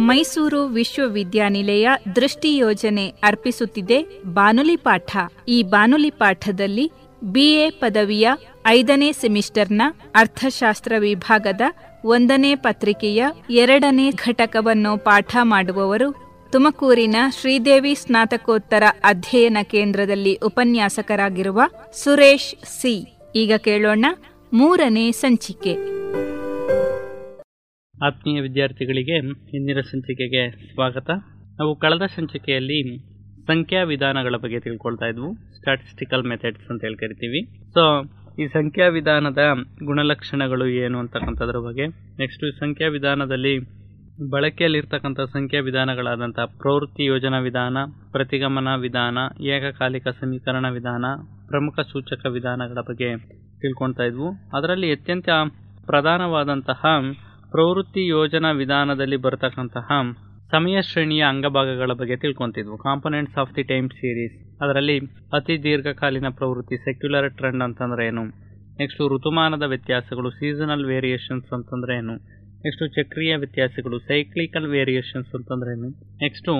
ಮೈಸೂರು ವಿಶ್ವವಿದ್ಯಾನಿಲಯ ದೃಷ್ಟಿ ಯೋಜನೆ ಅರ್ಪಿಸುತ್ತಿದೆ ಬಾನುಲಿ ಪಾಠ ಈ ಬಾನುಲಿ ಪಾಠದಲ್ಲಿ ಬಿಎ ಪದವಿಯ ಐದನೇ ಸೆಮಿಸ್ಟರ್ನ ಅರ್ಥಶಾಸ್ತ್ರ ವಿಭಾಗದ ಒಂದನೇ ಪತ್ರಿಕೆಯ ಎರಡನೇ ಘಟಕವನ್ನು ಪಾಠ ಮಾಡುವವರು ತುಮಕೂರಿನ ಶ್ರೀದೇವಿ ಸ್ನಾತಕೋತ್ತರ ಅಧ್ಯಯನ ಕೇಂದ್ರದಲ್ಲಿ ಉಪನ್ಯಾಸಕರಾಗಿರುವ ಸುರೇಶ್ ಸಿ ಈಗ ಕೇಳೋಣ ಮೂರನೇ ಸಂಚಿಕೆ ಆತ್ಮೀಯ ವಿದ್ಯಾರ್ಥಿಗಳಿಗೆ ಇಂದಿನ ಸಂಚಿಕೆಗೆ ಸ್ವಾಗತ ನಾವು ಕಳೆದ ಸಂಚಿಕೆಯಲ್ಲಿ ಸಂಖ್ಯಾ ವಿಧಾನಗಳ ಬಗ್ಗೆ ತಿಳ್ಕೊಳ್ತಾ ಇದ್ವು ಸ್ಟಾಟಿಸ್ಟಿಕಲ್ ಮೆಥಡ್ಸ್ ಅಂತ ಹೇಳಿ ಕರಿತೀವಿ ಸೊ ಈ ಸಂಖ್ಯಾ ವಿಧಾನದ ಗುಣಲಕ್ಷಣಗಳು ಏನು ಅಂತಕ್ಕಂಥದ್ರ ಬಗ್ಗೆ ನೆಕ್ಸ್ಟ್ ಸಂಖ್ಯಾ ವಿಧಾನದಲ್ಲಿ ಬಳಕೆಯಲ್ಲಿರ್ತಕ್ಕಂಥ ಸಂಖ್ಯಾ ವಿಧಾನಗಳಾದಂಥ ಪ್ರವೃತ್ತಿ ಯೋಜನಾ ವಿಧಾನ ಪ್ರತಿಗಮನ ವಿಧಾನ ಏಕಕಾಲಿಕ ಸಮೀಕರಣ ವಿಧಾನ ಪ್ರಮುಖ ಸೂಚಕ ವಿಧಾನಗಳ ಬಗ್ಗೆ ತಿಳ್ಕೊಳ್ತಾ ಇದ್ವು ಅದರಲ್ಲಿ ಅತ್ಯಂತ ಪ್ರಧಾನವಾದಂತಹ ಪ್ರವೃತ್ತಿ ಯೋಜನಾ ವಿಧಾನದಲ್ಲಿ ಬರತಕ್ಕಂತಹ ಸಮಯ ಶ್ರೇಣಿಯ ಅಂಗಭಾಗಗಳ ಬಗ್ಗೆ ತಿಳ್ಕೊಂತಿದ್ವು components of the time series ಅದರಲ್ಲಿ ಅತಿ ದೀರ್ಘಕಾಲೀನ ಪ್ರವೃತ್ತಿ ಸೆಕ್ಯುಲರ್ ಟ್ರೆಂಡ್ ಅಂತಂದ್ರೆ ಏನು ನೆಕ್ಸ್ಟ್ ಋತುಮಾನದ ವ್ಯತ್ಯಾಸಗಳು ಸೀಸನಲ್ ವೇರಿಯೇಷನ್ಸ್ ಅಂತಂದ್ರೆ ಏನು ನೆಕ್ಸ್ಟ್ ಚಕ್ರೀಯ ವ್ಯತ್ಯಾಸಗಳು ಸೈಕ್ಲಿಕಲ್ ವೇರಿಯೇಷನ್ಸ್ ಅಂತಂದ್ರೆ ಏನು ನೆಕ್ಸ್ಟು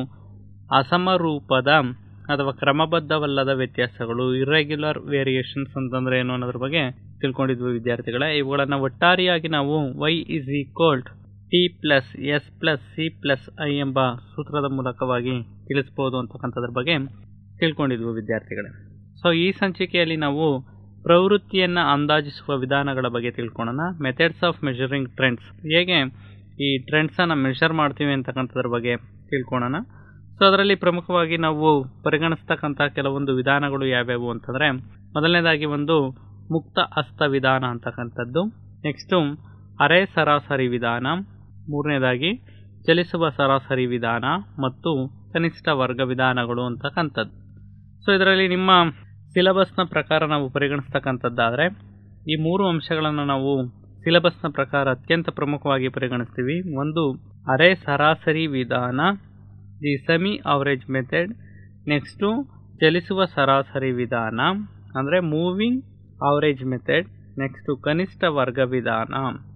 ಅಸಮರೂಪದ ಅಥವಾ ಕ್ರಮಬದ್ಧವಲ್ಲದ ವ್ಯತ್ಯಾಸಗಳು ಇರ್ರೆಗ್ಯುಲರ್ ವೇರಿಯೇಷನ್ಸ್ ಅಂತಂದ್ರೆ ಏನು ಅನ್ನೋದ್ರ ಬಗ್ಗೆ ತಿಳ್ಕೊಂಡಿದ್ವಿ ವಿದ್ಯಾರ್ಥಿಗಳೇ ಇವುಗಳನ್ನು ಒಟ್ಟಾರೆಯಾಗಿ ನಾವು Y is equal T plus S plus C plus I ಎಂಬ ಸೂತ್ರದ ಮೂಲಕವಾಗಿ ತಿಳಿಸ್ಬೋದು ಅಂತಕ್ಕಂಥದ್ರ ಬಗ್ಗೆ ತಿಳ್ಕೊಂಡಿದ್ವು ವಿದ್ಯಾರ್ಥಿಗಳೇ ಸೊ ಈ ಸಂಚಿಕೆಯಲ್ಲಿ ನಾವು ಪ್ರವೃತ್ತಿಯನ್ನು ಅಂದಾಜಿಸುವ ವಿಧಾನಗಳ ಬಗ್ಗೆ ತಿಳ್ಕೊಳ್ಳೋಣ ಮೆಥಡ್ಸ್ ಆಫ್ ಮೆಷರಿಂಗ್ ಟ್ರೆಂಡ್ಸ್ ಹೇಗೆ ಈ ಟ್ರೆಂಡ್ಸನ್ನು ಮೆಷರ್ ಮಾಡ್ತೀವಿ ಅಂತಕ್ಕಂಥದ್ರ ಬಗ್ಗೆ ತಿಳ್ಕೊಳ್ಳೋಣ ಸೊ ಅದರಲ್ಲಿ ಪ್ರಮುಖವಾಗಿ ನಾವು ಪರಿಗಣಿಸ್ತಕ್ಕಂಥ ಕೆಲವೊಂದು ವಿಧಾನಗಳು ಯಾವ್ಯಾವು ಅಂತಂದರೆ ಮೊದಲನೇದಾಗಿ ಒಂದು ಮುಕ್ತ ಹಸ್ತ ವಿಧಾನ ಅಂತಕ್ಕಂಥದ್ದು ನೆಕ್ಸ್ಟು ಅರೆ ಸರಾಸರಿ ವಿಧಾನ ಮೂರನೇದಾಗಿ ಚಲಿಸುವ ಸರಾಸರಿ ವಿಧಾನ ಮತ್ತು ಕನಿಷ್ಠ ವರ್ಗ ವಿಧಾನಗಳು ಅಂತಕ್ಕಂಥದ್ದು ಸೊ ಇದರಲ್ಲಿ ನಿಮ್ಮ ಸಿಲೆಬಸ್ನ ಪ್ರಕಾರ ನಾವು ಪರಿಗಣಿಸ್ತಕ್ಕಂಥದ್ದಾದರೆ ಈ ಮೂರು ಅಂಶಗಳನ್ನು ನಾವು ಸಿಲೆಬಸ್ನ ಪ್ರಕಾರ ಅತ್ಯಂತ ಪ್ರಮುಖವಾಗಿ ಪರಿಗಣಿಸ್ತೀವಿ ಒಂದು ಅರೆ ಸರಾಸರಿ ವಿಧಾನ the semi average method next ಚಲಿಸುವ ಸರಾಸರಿ ವಿಧಾನ ಅಂದರೆ ಮೂವಿಂಗ್ ಅವರೇಜ್ ಮೆಥಡ್ ನೆಕ್ಸ್ಟು ಕನಿಷ್ಠ ವರ್ಗ ವಿಧಾನ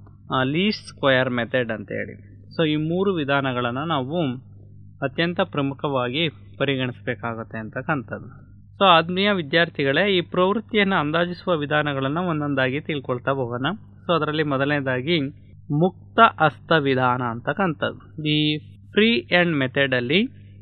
ಲೀಸ್ಟ್ ಸ್ಕ್ವಯರ್ ಮೆಥಡ್ ಅಂತೇಳಿ ಸೊ ಈ ಮೂರು ವಿಧಾನಗಳನ್ನು ನಾವು ಅತ್ಯಂತ ಪ್ರಮುಖವಾಗಿ ಪರಿಗಣಿಸಬೇಕಾಗತ್ತೆ ಅಂತಕ್ಕಂಥದ್ದು ಸೊ ಆತ್ಮೀಯ ವಿದ್ಯಾರ್ಥಿಗಳೇ ಈ ಪ್ರವೃತ್ತಿಯನ್ನು ಅಂದಾಜಿಸುವ ವಿಧಾನಗಳನ್ನು ಒಂದೊಂದಾಗಿ ತಿಳ್ಕೊಳ್ತಾ ಹೋಗೋಣ ಸೊ ಅದರಲ್ಲಿ ಮೊದಲನೇದಾಗಿ ಮುಕ್ತ ಹಸ್ತ ವಿಧಾನ ಅಂತಕ್ಕಂಥದ್ದು ಈ ಫ್ರೀ ಆ್ಯಂಡ್ ಮೆಥಡಲ್ಲಿ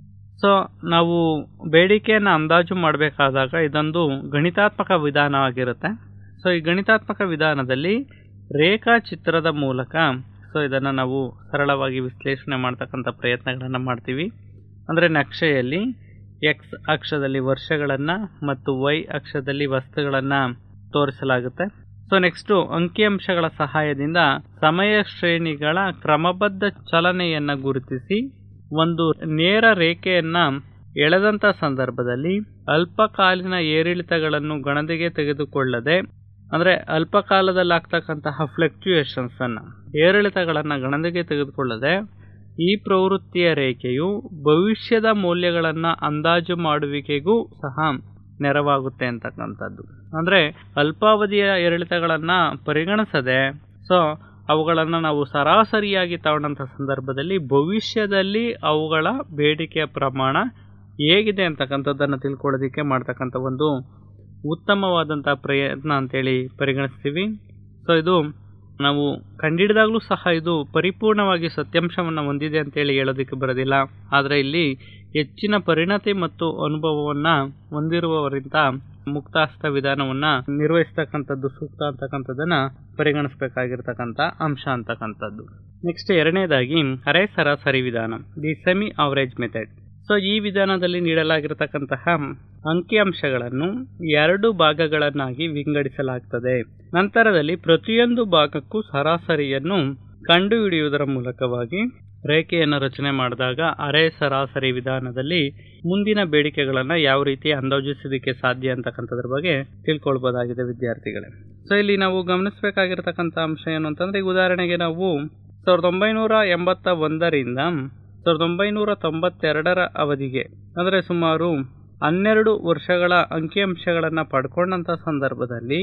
ಸೊ ನಾವು ಬೇಡಿಕೆಯನ್ನು ಅಂದಾಜು ಮಾಡಬೇಕಾದಾಗ ಇದೊಂದು ಗಣಿತಾತ್ಮಕ ವಿಧಾನ ಆಗಿರುತ್ತೆ ಸೊ ಈ ಗಣಿತಾತ್ಮಕ ವಿಧಾನದಲ್ಲಿ ರೇಖಾಚಿತ್ರದ ಮೂಲಕ ಸೊ ಇದನ್ನು ನಾವು ಸರಳವಾಗಿ ವಿಶ್ಲೇಷಣೆ ಮಾಡ್ತಕ್ಕಂಥ ಪ್ರಯತ್ನಗಳನ್ನು ಮಾಡ್ತೀವಿ ಅಂದರೆ ನಕ್ಷೆಯಲ್ಲಿ ಎಕ್ಸ್ ಅಕ್ಷದಲ್ಲಿ ವರ್ಷಗಳನ್ನು ಮತ್ತು ವೈ ಅಕ್ಷದಲ್ಲಿ ವಸ್ತುಗಳನ್ನು ತೋರಿಸಲಾಗುತ್ತೆ ಸೊ ನೆಕ್ಸ್ಟು ಅಂಕಿಅಂಶಗಳ ಸಹಾಯದಿಂದ ಸಮಯ ಶ್ರೇಣಿಗಳ ಕ್ರಮಬದ್ಧ ಚಲನೆಯನ್ನು ಗುರುತಿಸಿ ಒಂದು ನೇರ ರೇಖೆಯನ್ನು ಎಳೆದಂಥ ಸಂದರ್ಭದಲ್ಲಿ ಅಲ್ಪಕಾಲಿನ ಏರಿಳಿತಗಳನ್ನು ಗಣನೆಗೆ ತೆಗೆದುಕೊಳ್ಳದೆ ಅಂದರೆ ಅಲ್ಪಕಾಲದಲ್ಲಿ ಆಗ್ತಕ್ಕಂತಹ ಫ್ಲಕ್ಚುಯೇಷನ್ಸನ್ನು ಏರಿಳಿತಗಳನ್ನು ಗಣನೆಗೆ ತೆಗೆದುಕೊಳ್ಳದೆ ಈ ಪ್ರವೃತ್ತಿಯ ರೇಖೆಯು ಭವಿಷ್ಯದ ಮೌಲ್ಯಗಳನ್ನು ಅಂದಾಜು ಮಾಡುವಿಕೆಗೂ ಸಹ ನೆರವಾಗುತ್ತೆ ಅಂತಕ್ಕಂಥದ್ದು ಅಂದರೆ ಅಲ್ಪಾವಧಿಯ ಏರಿಳಿತಗಳನ್ನು ಪರಿಗಣಿಸದೆ ಸೊ ಅವುಗಳನ್ನು ನಾವು ಸರಾಸರಿಯಾಗಿ ತಗೊಂಡಂಥ ಸಂದರ್ಭದಲ್ಲಿ ಭವಿಷ್ಯದಲ್ಲಿ ಅವುಗಳ ಬೇಡಿಕೆಯ ಪ್ರಮಾಣ ಹೇಗಿದೆ ಅಂತಕ್ಕಂಥದ್ದನ್ನು ತಿಳ್ಕೊಳ್ಳೋದಕ್ಕೆ ಮಾಡ್ತಕ್ಕಂಥ ಒಂದು ಉತ್ತಮವಾದಂಥ ಪ್ರಯತ್ನ ಅಂತೇಳಿ ಪರಿಗಣಿಸ್ತೀವಿ ಸೊ ಇದು ನಾವು ಕಂಡಿಡಿದಾಗಲೂ ಸಹ ಇದು ಪರಿಪೂರ್ಣವಾಗಿ ಸತ್ಯಾಂಶವನ್ನು ಹೊಂದಿದೆ ಅಂತೇಳಿ ಹೇಳೋದಕ್ಕೆ ಬರೋದಿಲ್ಲ ಆದರೆ ಇಲ್ಲಿ ಹೆಚ್ಚಿನ ಪರಿಣತಿ ಮತ್ತು ಅನುಭವವನ್ನು ಹೊಂದಿರುವವರಿಂದ ಮುಕ್ತಾಸ್ತ ವಿಧಾನವನ್ನು ನಿರ್ವಹಿಸ್ತಕ್ಕಂಥದ್ದು ಸೂಕ್ತ ಅಂತಕ್ಕಂಥದ್ದನ್ನು ಪರಿಗಣಿಸಬೇಕಾಗಿರ್ತಕ್ಕಂಥ ಅಂಶ ಅಂತಕ್ಕಂಥದ್ದು ನೆಕ್ಸ್ಟ್ ಎರಡನೇದಾಗಿ ಅರೆ ಸರಾಸರಿ ವಿಧಾನ the semi average method so ಈ ವಿಧಾನದಲ್ಲಿ ನೀಡಲಾಗಿರತಕ್ಕಂತಹ ಅಂಕಿಅಂಶಗಳನ್ನು ಎರಡು ಭಾಗಗಳನ್ನಾಗಿ ವಿಂಗಡಿಸಲಾಗ್ತದೆ ನಂತರದಲ್ಲಿ ಪ್ರತಿಯೊಂದು ಭಾಗಕ್ಕೂ ಸರಾಸರಿಯನ್ನು ಕಂಡುಹಿಡಿಯುವುದರ ಮೂಲಕವಾಗಿ ರೇಖೆಯನ್ನು ರಚನೆ ಮಾಡಿದಾಗ ಅರೆ ಸರಾಸರಿ ವಿಧಾನದಲ್ಲಿ ಮುಂದಿನ ಬೇಡಿಕೆಗಳನ್ನು ಯಾವ ರೀತಿ ಅಂದಾಜಿಸೋದಕ್ಕೆ ಸಾಧ್ಯ ಅಂತಕ್ಕಂಥದ್ರ ಬಗ್ಗೆ ತಿಳ್ಕೊಳ್ಬೋದಾಗಿದೆ ವಿದ್ಯಾರ್ಥಿಗಳೇ ಸೊ ಇಲ್ಲಿ ನಾವು ಗಮನಿಸಬೇಕಾಗಿರ್ತಕ್ಕಂಥ ಅಂಶ ಏನು ಅಂತಂದ್ರೆ ಈಗ ಉದಾಹರಣೆಗೆ ನಾವು ಸಾವಿರದ ಒಂಬೈನೂರ ಎಂಬತ್ತ ಒಂದರಿಂದ ಸಾವಿರದ ಒಂಬೈನೂರ ತೊಂಬತ್ತೆರಡರ ಅವಧಿಗೆ ಅಂದರೆ ಸುಮಾರು ಹನ್ನೆರಡು ವರ್ಷಗಳ ಅಂಕಿಅಂಶಗಳನ್ನು ಪಡ್ಕೊಂಡಂಥ ಸಂದರ್ಭದಲ್ಲಿ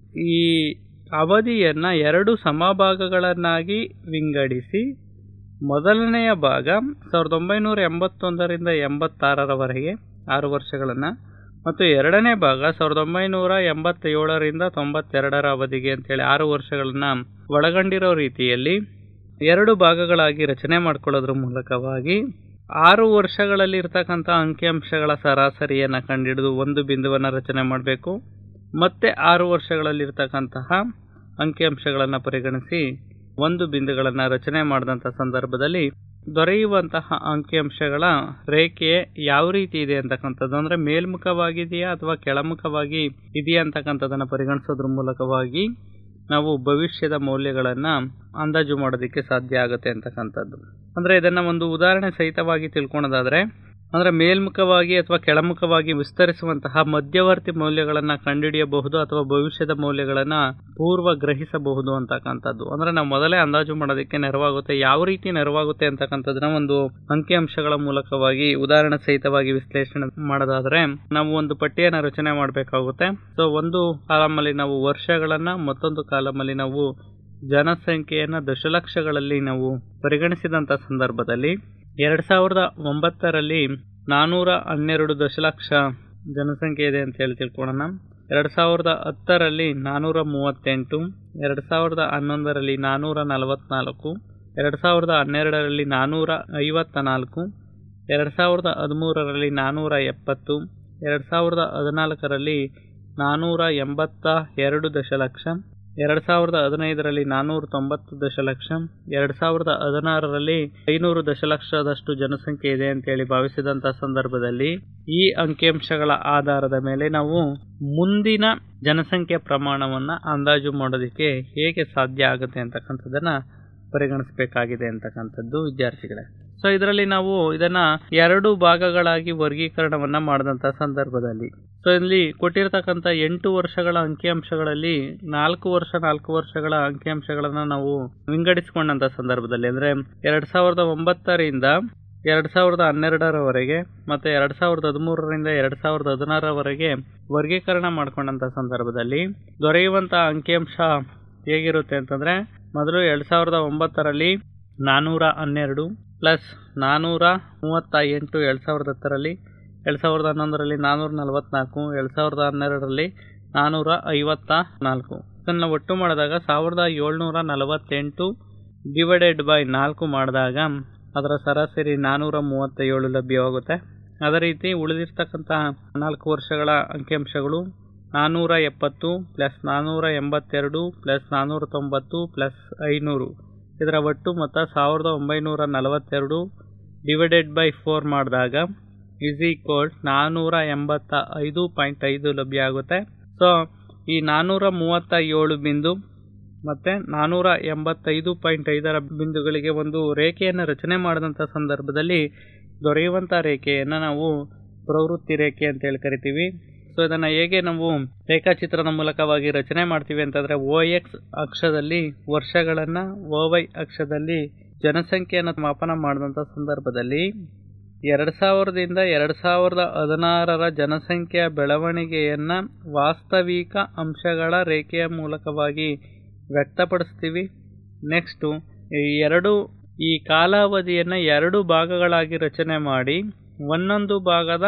ಈ ಅವಧಿಯನ್ನು ಎರಡು ಸಮಭಾಗಗಳನ್ನಾಗಿ ವಿಂಗಡಿಸಿ ಮೊದಲನೆಯ ಭಾಗ ಸಾವಿರದ ಒಂಬೈನೂರ ಎಂಬತ್ತೊಂದರಿಂದ ಎಂಬತ್ತಾರರವರೆಗೆ ಆರು ವರ್ಷಗಳನ್ನು ಮತ್ತು ಎರಡನೇ ಭಾಗ ಸಾವಿರದ ಒಂಬೈನೂರ ಎಂಬತ್ತೇಳರಿಂದ ತೊಂಬತ್ತೆರಡರ ಅವಧಿಗೆ ಅಂತೇಳಿ ಆರು ವರ್ಷಗಳನ್ನು ಒಳಗೊಂಡಿರೋ ರೀತಿಯಲ್ಲಿ ಎರಡು ಭಾಗಗಳಾಗಿ ರಚನೆ ಮಾಡ್ಕೊಳ್ಳೋದ್ರ ಮೂಲಕವಾಗಿ ಆರು ವರ್ಷಗಳಲ್ಲಿ ಇರ್ತಕ್ಕಂಥ ಅಂಕಿಅಂಶಗಳ ಸರಾಸರಿಯನ್ನು ಕಂಡುಹಿಡಿದು ಒಂದು ಬಿಂದುವನ್ನು ರಚನೆ ಮಾಡಬೇಕು ಮತ್ತೆ ಆರು ವರ್ಷಗಳಲ್ಲಿರ್ತಕ್ಕಂತಹ ಅಂಕಿಅಂಶಗಳನ್ನು ಪರಿಗಣಿಸಿ ಒಂದು ಬಿಂದುಗಳನ್ನು ರಚನೆ ಮಾಡಿದಂಥ ಸಂದರ್ಭದಲ್ಲಿ ದೊರೆಯುವಂತಹ ಅಂಕಿಅಂಶಗಳ ರೇಖೆ ಯಾವ ರೀತಿ ಇದೆ ಅಂತಕ್ಕಂಥದ್ದು ಅಂದರೆ ಮೇಲ್ಮುಖವಾಗಿದೆಯಾ ಅಥವಾ ಕೆಳಮುಖವಾಗಿ ಇದೆಯಾ ಅಂತಕ್ಕಂಥದ್ದನ್ನು ಪರಿಗಣಿಸೋದ್ರ ಮೂಲಕವಾಗಿ ನಾವು ಭವಿಷ್ಯದ ಮೌಲ್ಯಗಳನ್ನು ಅಂದಾಜು ಮಾಡೋದಕ್ಕೆ ಸಾಧ್ಯ ಆಗುತ್ತೆ ಅಂತಕ್ಕಂಥದ್ದು ಅಂದರೆ ಇದನ್ನು ಒಂದು ಉದಾಹರಣೆ ಸಹಿತವಾಗಿ ತಿಳ್ಕೊಳೋದಾದರೆ ಅಂದರೆ ಮೇಲ್ಮುಖವಾಗಿ ಅಥವಾ ಕೆಳಮುಖವಾಗಿ ವಿಸ್ತರಿಸುವಂತಹ ಮಧ್ಯವರ್ತಿ ಮೌಲ್ಯಗಳನ್ನು ಕಂಡುಹಿಡಿಯಬಹುದು ಅಥವಾ ಭವಿಷ್ಯದ ಮೌಲ್ಯಗಳನ್ನು ಪೂರ್ವ ಗ್ರಹಿಸಬಹುದು ಅಂತಕ್ಕಂಥದ್ದು ಅಂದರೆ ನಾವು ಮೊದಲೇ ಅಂದಾಜು ಮಾಡೋದಕ್ಕೆ ನೆರವಾಗುತ್ತೆ ಯಾವ ರೀತಿ ನೆರವಾಗುತ್ತೆ ಅಂತಕ್ಕಂಥದ್ದನ್ನ ಒಂದು ಅಂಕಿಅಂಶಗಳ ಮೂಲಕವಾಗಿ ಉದಾಹರಣೆ ಸಹಿತವಾಗಿ ವಿಶ್ಲೇಷಣೆ ಮಾಡೋದಾದ್ರೆ ನಾವು ಒಂದು ಪಟ್ಟಿಯನ್ನು ರಚನೆ ಮಾಡಬೇಕಾಗುತ್ತೆ ಸೊ ಒಂದು ಕಾಲಮಲ್ಲಿ ನಾವು ವರ್ಷಗಳನ್ನ ಮತ್ತೊಂದು ಕಾಲಮಲ್ಲಿ ನಾವು ಜನಸಂಖ್ಯೆಯನ್ನು ದಶಲಕ್ಷಗಳಲ್ಲಿ ನಾವು ಪರಿಗಣಿಸಿದಂಥ ಸಂದರ್ಭದಲ್ಲಿ ಎರಡು ಸಾವಿರದ ಒಂಬತ್ತರಲ್ಲಿ ನಾನ್ನೂರ ಹನ್ನೆರಡು ದಶಲಕ್ಷ ಜನಸಂಖ್ಯೆ ಇದೆ ಅಂತ ಹೇಳಿ ತಿಳ್ಕೊಳ್ಳೋಣ ಎರಡು ಸಾವಿರದ ಹತ್ತರಲ್ಲಿ ನಾನ್ನೂರ ಮೂವತ್ತೆಂಟು ಎರಡು ಸಾವಿರದ ಹನ್ನೊಂದರಲ್ಲಿ ನಾನ್ನೂರ ನಲವತ್ನಾಲ್ಕು ಎರಡು ಸಾವಿರದ ಹನ್ನೆರಡರಲ್ಲಿ ನಾನ್ನೂರ ಐವತ್ತ ನಾಲ್ಕು ಎರಡು ಸಾವಿರದ ಹದಿಮೂರರಲ್ಲಿ ನಾನ್ನೂರ ಎಪ್ಪತ್ತು ಎರಡು ಸಾವಿರದ ಹದಿನಾಲ್ಕರಲ್ಲಿ ನಾನ್ನೂರ ಎಂಬತ್ತ ಎರಡು ದಶಲಕ್ಷ ಎರಡು ಸಾವಿರದ ಹದಿನೈದರಲ್ಲಿ ನಾನ್ನೂರ ತೊಂಬತ್ತು ದಶಲಕ್ಷ ಎರಡು ಸಾವಿರದ ಹದಿನಾರರಲ್ಲಿ ಐನೂರು ದಶಲಕ್ಷದಷ್ಟು ಜನಸಂಖ್ಯೆ ಇದೆ ಅಂತೇಳಿ ಭಾವಿಸಿದಂಥ ಸಂದರ್ಭದಲ್ಲಿ ಈ ಅಂಕಿಅಂಶಗಳ ಆಧಾರದ ಮೇಲೆ ನಾವು ಮುಂದಿನ ಜನಸಂಖ್ಯೆ ಪ್ರಮಾಣವನ್ನು ಅಂದಾಜು ಮಾಡೋದಕ್ಕೆ ಹೇಗೆ ಸಾಧ್ಯ ಆಗುತ್ತೆ ಅಂತಕ್ಕಂಥದ್ದನ್ನು ಪರಿಗಣಿಸಬೇಕಾಗಿದೆ ಅಂತಕ್ಕಂಥದ್ದು ವಿದ್ಯಾರ್ಥಿಗಳೇ ಸೊ ಇದರಲ್ಲಿ ನಾವು ಇದನ್ನ ಎರಡು ಭಾಗಗಳಾಗಿ ವರ್ಗೀಕರಣವನ್ನ ಮಾಡಿದಂಥ ಸಂದರ್ಭದಲ್ಲಿ ಸೊ ಇಲ್ಲಿ ಕೊಟ್ಟಿರ್ತಕ್ಕಂಥ ಎಂಟು ವರ್ಷಗಳ ಅಂಕಿಅಂಶಗಳಲ್ಲಿ ನಾಲ್ಕು ವರ್ಷ ನಾಲ್ಕು ವರ್ಷಗಳ ಅಂಕಿಅಂಶಗಳನ್ನ ನಾವು ವಿಂಗಡಿಸಿಕೊಂಡಂಥ ಸಂದರ್ಭದಲ್ಲಿ ಅಂದ್ರೆ ಎರಡ್ ಸಾವಿರದ ಒಂಬತ್ತರಿಂದ ಎರಡ್ ಸಾವಿರದ ಹನ್ನೆರಡರವರೆಗೆ ಮತ್ತೆ ಎರಡ್ ಸಾವಿರದ ಹದಿಮೂರರಿಂದ ಎರಡ್ ಸಾವಿರದ ಹದಿನಾರರವರೆಗೆ ವರ್ಗೀಕರಣ ಮಾಡ್ಕೊಂಡಂಥ ಸಂದರ್ಭದಲ್ಲಿ ದೊರೆಯುವಂಥ ಅಂಕಿಅಂಶ ಹೇಗಿರುತ್ತೆ ಅಂತಂದ್ರೆ ಮೊದಲು ಎರಡ್ ಸಾವಿರದ ಒಂಬತ್ತರಲ್ಲಿ ನಾನ್ನೂರ ಹನ್ನೆರಡು ಪ್ಲಸ್ ನಾನ್ನೂರ ಮೂವತ್ತ ಎಂಟು ಎರಡು ಸಾವಿರದ ಹತ್ತರಲ್ಲಿ ಎರಡು ಸಾವಿರದ ಹನ್ನೊಂದರಲ್ಲಿ ನಾನ್ನೂರ ನಲವತ್ನಾಲ್ಕು ಎರಡು ಸಾವಿರದ ಹನ್ನೆರಡರಲ್ಲಿ ನಾನ್ನೂರ ಐವತ್ತ ನಾಲ್ಕು ಇದನ್ನು ಒಟ್ಟು ಮಾಡಿದಾಗ ಸಾವಿರದ ಏಳ್ನೂರ ನಲವತ್ತೆಂಟು ಡಿವೈಡೆಡ್ ಬೈ ನಾಲ್ಕು ಮಾಡಿದಾಗ ಅದರ ಸರಾಸರಿ ನಾನ್ನೂರ ಮೂವತ್ತ ಏಳು ಲಭ್ಯವಾಗುತ್ತೆ ಅದೇ ರೀತಿ ಉಳಿದಿರ್ತಕ್ಕಂಥ ನಾಲ್ಕು ವರ್ಷಗಳ ಅಂಕಿಅಂಶಗಳು ನಾನ್ನೂರ ಎಪ್ಪತ್ತು ಪ್ಲಸ್ ನಾನ್ನೂರ ಎಂಬತ್ತೆರಡು ಪ್ಲಸ್ ನಾನ್ನೂರ ತೊಂಬತ್ತು ಪ್ಲಸ್ ಐನೂರು ಇದರ ಒಟ್ಟು ಮೊತ್ತ ಸಾವಿರದ ಒಂಬೈನೂರ ನಲವತ್ತೆರಡು ಡಿವೈಡೆಡ್ ಬೈ ಫೋರ್ ಮಾಡಿದಾಗ ಇಸ್ ಈಕ್ವಲ್ ನಾನ್ನೂರ ಎಂಬತ್ತ ಐದು ಪಾಯಿಂಟ್ ಐದು ಲಭ್ಯ ಆಗುತ್ತೆ ಸೊ ಈ ನಾನ್ನೂರ ಮೂವತ್ತ ಏಳು ಬಿಂದು ಮತ್ತು ನಾನ್ನೂರ ಎಂಬತ್ತೈದು ಪಾಯಿಂಟ್ ಐದರ ಬಿಂದುಗಳಿಗೆ ಒಂದು ರೇಖೆಯನ್ನು ರಚನೆ ಮಾಡಿದಂಥ ಸಂದರ್ಭದಲ್ಲಿ ದೊರೆಯುವಂಥ ರೇಖೆಯನ್ನು ನಾವು ಪ್ರವೃತ್ತಿ ರೇಖೆ ಅಂತೇಳಿ ಕರಿತೀವಿ ಸೊ ಇದನ್ನು ಹೇಗೆ ನಾವು ರೇಖಾಚಿತ್ರದ ಮೂಲಕವಾಗಿ ರಚನೆ ಮಾಡ್ತೀವಿ ಅಂತಂದರೆ ಓ ಎಕ್ಸ್ ಅಕ್ಷದಲ್ಲಿ ವರ್ಷಗಳನ್ನು ಓ ವೈ ಅಕ್ಷದಲ್ಲಿ ಜನಸಂಖ್ಯೆಯನ್ನು ಮಾಪನ ಮಾಡಿದಂಥ ಸಂದರ್ಭದಲ್ಲಿ ಎರಡು ಸಾವಿರದಿಂದ ಎರಡು ಸಾವಿರದ ಹದಿನಾರರ ಜನಸಂಖ್ಯೆಯ ಬೆಳವಣಿಗೆಯನ್ನು ವಾಸ್ತವಿಕ ಅಂಶಗಳ ರೇಖೆಯ ಮೂಲಕವಾಗಿ ವ್ಯಕ್ತಪಡಿಸ್ತೀವಿ ನೆಕ್ಸ್ಟು ಈ ಎರಡು ಈ ಕಾಲಾವಧಿಯನ್ನು ಎರಡು ಭಾಗಗಳಾಗಿ ರಚನೆ ಮಾಡಿ ಒಂದೊಂದು ಭಾಗದ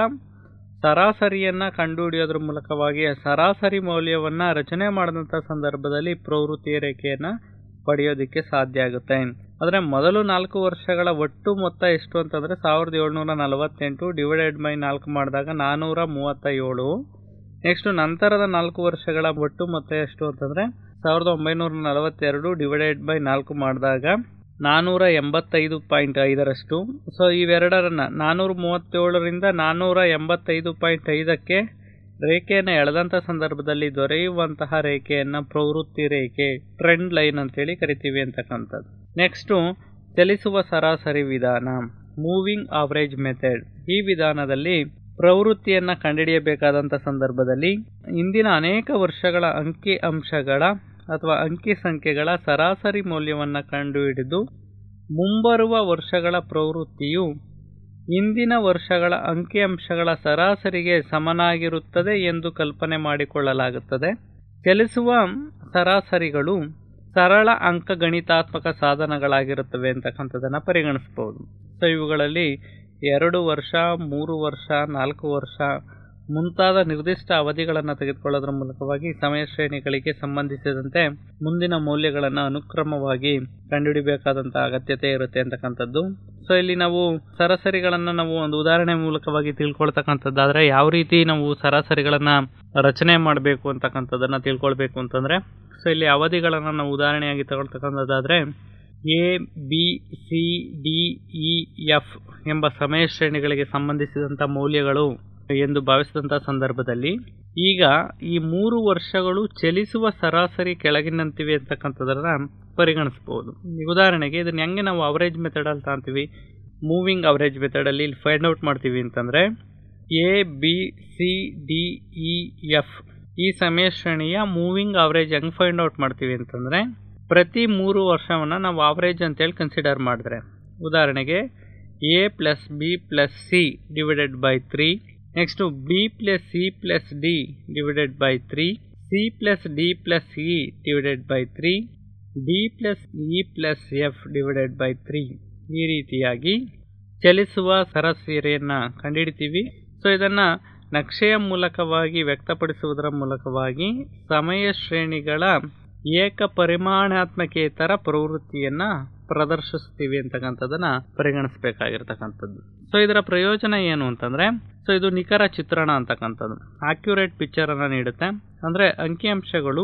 ಸರಾಸರಿಯನ್ನು ಕಂಡುಹಿಡಿಯೋದ್ರ ಮೂಲಕವಾಗಿ ಸರಾಸರಿ ಮೌಲ್ಯವನ್ನು ರಚನೆ ಮಾಡಿದಂಥ ಸಂದರ್ಭದಲ್ಲಿ ಪ್ರವೃತ್ತಿ ರೇಖೆಯನ್ನು ಪಡೆಯೋದಕ್ಕೆ ಸಾಧ್ಯ ಆಗುತ್ತೆ ಆದರೆ ಮೊದಲು ನಾಲ್ಕು ವರ್ಷಗಳ ಒಟ್ಟು ಮೊತ್ತ ಎಷ್ಟು ಅಂತಂದರೆ ಸಾವಿರದ ಏಳ್ನೂರ ನಲವತ್ತೆಂಟು ಡಿವೈಡೆಡ್ ಬೈ ನಾಲ್ಕು ಮಾಡಿದಾಗ ನಾನ್ನೂರ ಮೂವತ್ತ ಏಳು ನೆಕ್ಸ್ಟು ನಂತರದ ನಾಲ್ಕು ವರ್ಷಗಳ ಒಟ್ಟು ಮೊತ್ತ ಎಷ್ಟು ಅಂತಂದರೆ ಸಾವಿರದ ಒಂಬೈನೂರ ನಲವತ್ತೆರಡು ಡಿವೈಡೆಡ್ ಬೈ ನಾಲ್ಕು ಮಾಡಿದಾಗ ನಾನ್ನೂರ ಎಂಬತ್ತೈದು ಪಾಯಿಂಟ್ ಐದರಷ್ಟು ಸೊ ಇವೆರಡರನ್ನು ನಾನ್ನೂರ ಮೂವತ್ತೇಳರಿಂದ ನಾನ್ನೂರ ಎಂಬತ್ತೈದು ಪಾಯಿಂಟ್ ಐದಕ್ಕೆ ರೇಖೆಯನ್ನು ಎಳೆದಂಥ ಸಂದರ್ಭದಲ್ಲಿ ದೊರೆಯುವಂತಹ ರೇಖೆಯನ್ನು ಪ್ರವೃತ್ತಿ ರೇಖೆ ಟ್ರೆಂಡ್ ಲೈನ್ ಅಂತೇಳಿ ಕರಿತೀವಿ ಅಂತಕ್ಕಂಥದ್ದು ನೆಕ್ಸ್ಟು ಚಲಿಸುವ ಸರಾಸರಿ ವಿಧಾನ ಮೂವಿಂಗ್ ಆವರೇಜ್ ಮೆಥಡ್ ಈ ವಿಧಾನದಲ್ಲಿ ಪ್ರವೃತ್ತಿಯನ್ನು ಕಂಡುಹಿಡಿಯಬೇಕಾದಂಥ ಸಂದರ್ಭದಲ್ಲಿ ಇಂದಿನ ಅನೇಕ ವರ್ಷಗಳ ಅಂಕಿ ಅಂಶಗಳ ಅಥವಾ ಅಂಕಿ ಸಂಖ್ಯೆಗಳ ಸರಾಸರಿ ಮೌಲ್ಯವನ್ನು ಕಂಡುಹಿಡಿದು ಮುಂಬರುವ ವರ್ಷಗಳ ಪ್ರವೃತ್ತಿಯು ಇಂದಿನ ವರ್ಷಗಳ ಅಂಕಿಅಂಶಗಳ ಸರಾಸರಿಗೆ ಸಮನಾಗಿರುತ್ತದೆ ಎಂದು ಕಲ್ಪನೆ ಮಾಡಿಕೊಳ್ಳಲಾಗುತ್ತದೆ ಚಲಿಸುವ ಸರಾಸರಿಗಳು ಸರಳ ಅಂಕಗಣಿತಾತ್ಮಕ ಸಾಧನಗಳಾಗಿರುತ್ತವೆ ಅಂತಕ್ಕಂಥದ್ದನ್ನು ಪರಿಗಣಿಸ್ಬೋದು ಸೊ ಇವುಗಳಲ್ಲಿ ಎರಡು ವರ್ಷ ಮೂರು ವರ್ಷ ನಾಲ್ಕು ವರ್ಷ ಮುಂತಾದ ನಿರ್ದಿಷ್ಟ ಅವಧಿಗಳನ್ನು ತೆಗೆದುಕೊಳ್ಳೋದ್ರ ಮೂಲಕವಾಗಿ ಸಮಯ ಶ್ರೇಣಿಗಳಿಗೆ ಸಂಬಂಧಿಸಿದಂತೆ ಮುಂದಿನ ಮೌಲ್ಯಗಳನ್ನು ಅನುಕ್ರಮವಾಗಿ ಕಂಡುಹಿಡಿಬೇಕಾದಂಥ ಅಗತ್ಯತೆ ಇರುತ್ತೆ ಅಂತಕ್ಕಂಥದ್ದು ಸೊ ಇಲ್ಲಿ ನಾವು ಸರಾಸರಿಗಳನ್ನು ನಾವು ಒಂದು ಉದಾಹರಣೆ ಮೂಲಕವಾಗಿ ತಿಳ್ಕೊಳ್ತಕ್ಕಂಥದ್ದಾದ್ರೆ ಯಾವ ರೀತಿ ನಾವು ಸರಾಸರಿಗಳನ್ನು ರಚನೆ ಮಾಡಬೇಕು ಅಂತಕ್ಕಂಥದ್ದನ್ನು ತಿಳ್ಕೊಳ್ಬೇಕು ಅಂತಂದರೆ ಸೊ ಇಲ್ಲಿ ಅವಧಿಗಳನ್ನು ನಾವು ಉದಾಹರಣೆಯಾಗಿ ತಗೊಳ್ತಕ್ಕಂಥದ್ದಾದರೆ A B C D E F ಎಂಬ ಸಮಯ ಶ್ರೇಣಿಗಳಿಗೆ ಸಂಬಂಧಿಸಿದಂಥ ಮೌಲ್ಯಗಳು ಎಂದು ಭಾವಿಸಿದಂಥ ಸಂದರ್ಭದಲ್ಲಿ ಈಗ ಈ ಮೂರು ವರ್ಷಗಳು ಚಲಿಸುವ ಸರಾಸರಿ ಕೆಳಗಿನಂತಿವೆ ಅಂತಕ್ಕಂಥದ್ದನ್ನ ಪರಿಗಣಿಸ್ಬೋದು ಈಗ ಉದಾಹರಣೆಗೆ ಇದನ್ನ ಹೆಂಗೆ ನಾವು ಅವರೇಜ್ ಮೆಥಡಲ್ಲಿ ತಾಂತೀವಿ ಮೂವಿಂಗ್ ಅವರೇಜ್ ಮೆಥಡಲ್ಲಿ ಇಲ್ಲಿ ಫೈಂಡ್ ಔಟ್ ಮಾಡ್ತೀವಿ ಅಂತಂದರೆ A B C D E F ಈ ಸಮಯ ಶ್ರೇಣಿಯ ಮೂವಿಂಗ್ ಅವರೇಜ್ ಹೆಂಗೆ ಫೈಂಡ್ ಔಟ್ ಮಾಡ್ತೀವಿ ಅಂತಂದರೆ ಪ್ರತಿ ಮೂರು ವರ್ಷವನ್ನು ನಾವು ಅವರೇಜ್ ಅಂತೇಳಿ ಕನ್ಸಿಡರ್ ಮಾಡಿದ್ರೆ ಉದಾಹರಣೆಗೆ A plus B plus C divided by three next B plus C plus D divided by three C plus D plus E divided by three D plus E plus F divided by three ಈ ರೀತಿಯಾಗಿ ಚಲಿಸುವ ಸರಾಸರಿಯನ್ನು ಕಂಡುಹಿಡಿತೀವಿ so ಇದನ್ನು ನಕ್ಷೆಯ ಮೂಲಕವಾಗಿ ವ್ಯಕ್ತಪಡಿಸುವುದರ ಮೂಲಕವಾಗಿ ಸಮಯ ಶ್ರೇಣಿಗಳ ಏಕ ಪರಿಮಾಣಾತ್ಮಕೇತರ ಪ್ರವೃತ್ತಿಯನ್ನು ಪ್ರದರ್ಶಿಸ್ತೀವಿ ಅಂತಕ್ಕಂಥದ್ದನ್ನ ಪರಿಗಣಿಸಬೇಕಾಗಿರ್ತಕ್ಕಂಥದ್ದು ಸೊ ಇದರ ಪ್ರಯೋಜನ ಏನು ಅಂತಂದರೆ ಸೊ ಇದು ನಿಖರ ಚಿತ್ರಣ ಅಂತಕ್ಕಂಥದ್ದು ಆಕ್ಯುರೇಟ್ ಪಿಕ್ಚರನ್ನು ನೀಡುತ್ತೆ ಅಂದರೆ ಅಂಕಿಅಂಶಗಳು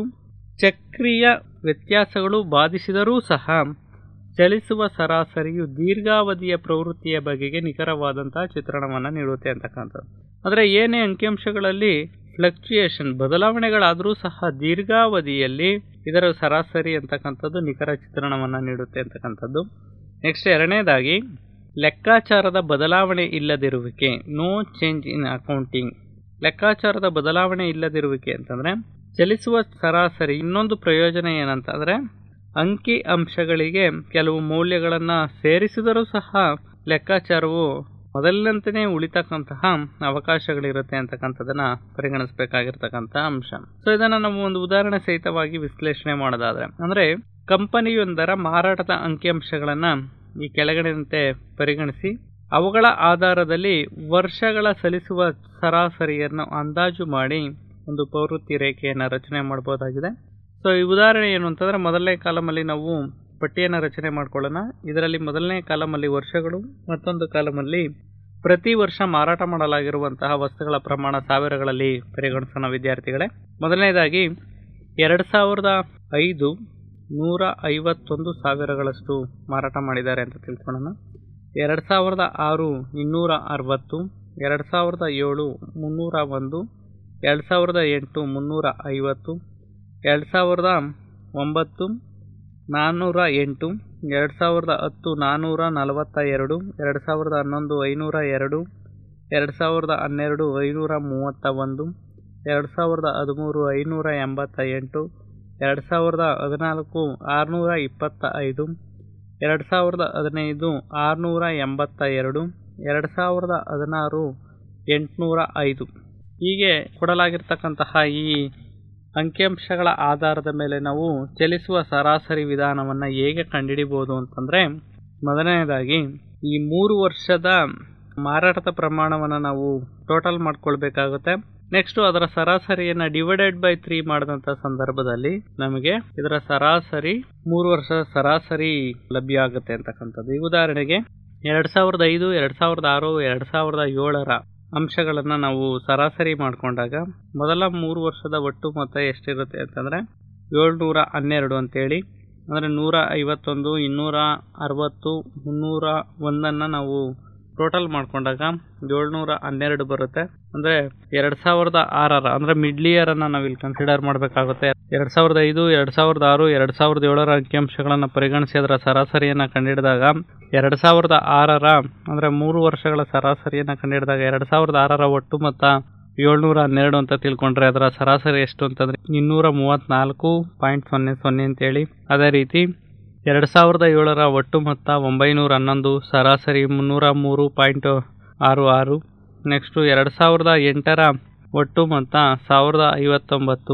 ಚಕ್ರೀಯ ವ್ಯತ್ಯಾಸಗಳು ಬಾಧಿಸಿದರೂ ಸಹ ಚಲಿಸುವ ಸರಾಸರಿಯು ದೀರ್ಘಾವಧಿಯ ಪ್ರವೃತ್ತಿಯ ಬಗೆಗೆ ನಿಖರವಾದಂತಹ ಚಿತ್ರಣವನ್ನು ನೀಡುತ್ತೆ ಅಂತಕ್ಕಂಥದ್ದು ಆದರೆ ಏನೇ ಅಂಕಿಅಂಶಗಳಲ್ಲಿ ಫ್ಲಕ್ಚುಯೇಷನ್ ಬದಲಾವಣೆಗಳಾದರೂ ಸಹ ದೀರ್ಘಾವಧಿಯಲ್ಲಿ ಇದರ ಸರಾಸರಿ ಅಂತಕ್ಕಂಥದ್ದು ನಿಖರ ಚಿತ್ರಣವನ್ನು ನೀಡುತ್ತೆ ಅಂತಕ್ಕಂಥದ್ದು ನೆಕ್ಸ್ಟ್ ಎರಡನೇದಾಗಿ ಲೆಕ್ಕಾಚಾರದ ಬದಲಾವಣೆ ಇಲ್ಲದಿರುವಿಕೆ ನೋ ಚೇಂಜ್ ಇನ್ ಅಕೌಂಟಿಂಗ್ ಲೆಕ್ಕಾಚಾರದ ಬದಲಾವಣೆ ಇಲ್ಲದಿರುವಿಕೆ ಅಂತಂದರೆ ಚಲಿಸುವ ಸರಾಸರಿ ಇನ್ನೊಂದು ಪ್ರಯೋಜನ ಏನಂತಂದರೆ ಅಂಕಿ ಅಂಶಗಳಿಗೆ ಕೆಲವು ಮೌಲ್ಯಗಳನ್ನು ಸೇರಿಸಿದರೂ ಸಹ ಲೆಕ್ಕಾಚಾರವು ಮೊದಲಿನಂತೆಯೇ ಉಳಿತಕ್ಕಂತಹ ಅವಕಾಶಗಳಿರುತ್ತೆ ಅಂತಕ್ಕಂಥದ್ದನ್ನ ಪರಿಗಣಿಸಬೇಕಾಗಿರ್ತಕ್ಕಂಥ ಅಂಶ ಸೊ ಇದನ್ನು ನಾವು ಒಂದು ಉದಾಹರಣೆ ಸಹಿತವಾಗಿ ವಿಶ್ಲೇಷಣೆ ಮಾಡೋದಾದ್ರೆ ಅಂದರೆ ಕಂಪನಿಯೊಂದರ ಮಾರಾಟದ ಅಂಕಿಅಂಶಗಳನ್ನು ಈ ಕೆಳಗಡೆಯಂತೆ ಪರಿಗಣಿಸಿ ಅವುಗಳ ಆಧಾರದಲ್ಲಿ ವರ್ಷಗಳ ಸಲ್ಲಿಸುವ ಸರಾಸರಿಯನ್ನು ಅಂದಾಜು ಮಾಡಿ ಒಂದು ಪ್ರವೃತ್ತಿ ರೇಖೆಯನ್ನು ರಚನೆ ಮಾಡ್ಬೋದಾಗಿದೆ ಸೊ ಈ ಉದಾಹರಣೆ ಏನು ಅಂತಂದರೆ ಮೊದಲನೇ ಕಾಲಮಲ್ಲಿ ನಾವು ಪಟ್ಟಿಯನ್ನು ರಚನೆ ಮಾಡ್ಕೊಳ್ಳೋಣ ಇದರಲ್ಲಿ ಮೊದಲನೇ ಕಾಲಮಲ್ಲಿ ವರ್ಷಗಳು ಮತ್ತೊಂದು ಕಾಲಮಲ್ಲಿ ಪ್ರತಿ ವರ್ಷ ಮಾರಾಟ ಮಾಡಲಾಗಿರುವಂತಹ ವಸ್ತುಗಳ ಪ್ರಮಾಣ ಸಾವಿರಗಳಲ್ಲಿ ಪರಿಗಣಿಸೋಣ ವಿದ್ಯಾರ್ಥಿಗಳೇ ಮೊದಲನೇದಾಗಿ ಎರಡು ಸಾವಿರದ ಐದು ನೂರ ಐವತ್ತೊಂದು ಸಾವಿರಗಳಷ್ಟು ಮಾರಾಟ ಮಾಡಿದ್ದಾರೆ ಅಂತ ತಿಳ್ಕೊಳ್ಳೋಣ ಎರಡು ಸಾವಿರದ ಆರು ಇನ್ನೂರ ಅರವತ್ತು ಎರಡು ಸಾವಿರದ ಏಳು ಮುನ್ನೂರ ಒಂದು ಎರಡು ಸಾವಿರದ ಎಂಟು ಮುನ್ನೂರ ಐವತ್ತು ಎರಡು ಸಾವಿರದ ಒಂಬತ್ತು ನಾನ್ನೂರ ಎಂಟು ಎರಡು ಸಾವಿರದ ಹತ್ತು ನಾನ್ನೂರ ನಲವತ್ತ ಎರಡು ಎರಡು ಸಾವಿರದ ಹನ್ನೊಂದು ಐನೂರ ಎರಡು ಎರಡು ಸಾವಿರದ ಹನ್ನೆರಡು ಐನೂರ ಮೂವತ್ತ ಒಂದು ಎರಡು ಸಾವಿರದ ಹದಿಮೂರು ಐನೂರ ಎಂಬತ್ತ ಎಂಟು ಎರಡು ಸಾವಿರದ ಹದಿನಾಲ್ಕು ಆರುನೂರ ಇಪ್ಪತ್ತ ಐದು ಎರಡು ಸಾವಿರದ ಹದಿನೈದು ಆರುನೂರ ಎಂಬತ್ತ ಎರಡು ಎರಡು ಸಾವಿರದ ಹದಿನಾರು ಎಂಟುನೂರ ಐದು ಹೀಗೆ ಕೊಡಲಾಗಿರ್ತಕ್ಕಂತಹ ಈ ಅಂಕಿಅಂಶಗಳ ಆಧಾರದ ಮೇಲೆ ನಾವು ಚಲಿಸುವ ಸರಾಸರಿ ವಿಧಾನವನ್ನು ಹೇಗೆ ಕಂಡುಹಿಡಿಬೋದು ಅಂತಂದರೆ ಮೊದಲನೇದಾಗಿ ಈ ಮೂರು ವರ್ಷದ ಮಾರಾಟದ ಪ್ರಮಾಣವನ್ನು ನಾವು ಟೋಟಲ್ ಮಾಡ್ಕೊಳ್ಬೇಕಾಗುತ್ತೆ ನೆಕ್ಸ್ಟ್ ಅದರ ಸರಾಸರಿಯನ್ನು ಡಿವೈಡೆಡ್ ಬೈ ತ್ರೀ ಮಾಡಿದಂಥ ಸಂದರ್ಭದಲ್ಲಿ ನಮಗೆ ಇದರ ಸರಾಸರಿ ಮೂರು ವರ್ಷದ ಸರಾಸರಿ ಲಭ್ಯ ಆಗುತ್ತೆ ಅಂತಕ್ಕಂಥದ್ದು ಈ ಉದಾಹರಣೆಗೆ ಎರಡು ಸಾವಿರದ ಐದು ಎರಡು ಸಾವಿರದ ಆರು ಎರಡು ಸಾವಿರದ ಏಳರ ಅಂಶಗಳನ್ನು ನಾವು ಸರಾಸರಿ ಮಾಡಿಕೊಂಡಾಗ ಮೊದಲ ಮೂರು ವರ್ಷದ ಒಟ್ಟು ಮೊತ್ತ ಎಷ್ಟಿರುತ್ತೆ ಅಂತಂದರೆ ಏಳ್ನೂರ ಹನ್ನೆರಡು ಅಂತೇಳಿ ಅಂದರೆ ನೂರ ಐವತ್ತೊಂದು ಇನ್ನೂರ ಅರವತ್ತು ಮುನ್ನೂರ ಒಂದನ್ನು ನಾವು ಟೋಟಲ್ ಮಾಡಿಕೊಂಡಾಗ ಏಳ್ನೂರ ಹನ್ನೆರಡು ಬರುತ್ತೆ ಅಂದರೆ ಎರಡು ಸಾವಿರದ ಆರರ ಅಂದರೆ ಮಿಡ್ಲ್ ಇಯರನ್ನು ನಾವು ಇಲ್ಲಿ ಕನ್ಸಿಡರ್ ಮಾಡಬೇಕಾಗುತ್ತೆ ಎರಡು ಸಾವಿರದ ಐದು ಎರಡು ಸಾವಿರದ ಆರು ಎರಡು ಸಾವಿರದ ಏಳರ ಅಂಕಿಅಂಶಗಳನ್ನು ಪರಿಗಣಿಸಿ ಅದರ ಸರಾಸರಿಯನ್ನು ಕಂಡುಹಿಡಿದಾಗ ಎರಡು ಸಾವಿರದ ಆರರ ಅಂದರೆ ಮೂರು ವರ್ಷಗಳ ಸರಾಸರಿಯನ್ನು ಕಂಡುಹಿಡಿದಾಗ ಎರಡು ಸಾವಿರದ ಆರರ ಒಟ್ಟು ಮೊತ್ತ ಏಳ್ನೂರ ಹನ್ನೆರಡು ಅಂತ ತಿಳ್ಕೊಂಡ್ರೆ ಅದರ ಸರಾಸರಿ ಎಷ್ಟು ಅಂತಂದರೆ ಇನ್ನೂರ ಮೂವತ್ತ್ನಾಲ್ಕು ಪಾಯಿಂಟ್ ಸೊನ್ನೆ ಸೊನ್ನೆ ಅಂತೇಳಿ ಅದೇ ರೀತಿ ಎರಡು ಸಾವಿರದ ಏಳರ ಒಟ್ಟು ಮೊತ್ತ ಒಂಬೈನೂರ ಹನ್ನೊಂದು ಸರಾಸರಿ ಮುನ್ನೂರ ಮೂರು ಪಾಯಿಂಟ್ ಆರು ಆರು ನೆಕ್ಸ್ಟು ಎರಡು ಸಾವಿರದ ಎಂಟರ ಒಟ್ಟು ಮೊತ್ತ ಸಾವಿರದ ಐವತ್ತೊಂಬತ್ತು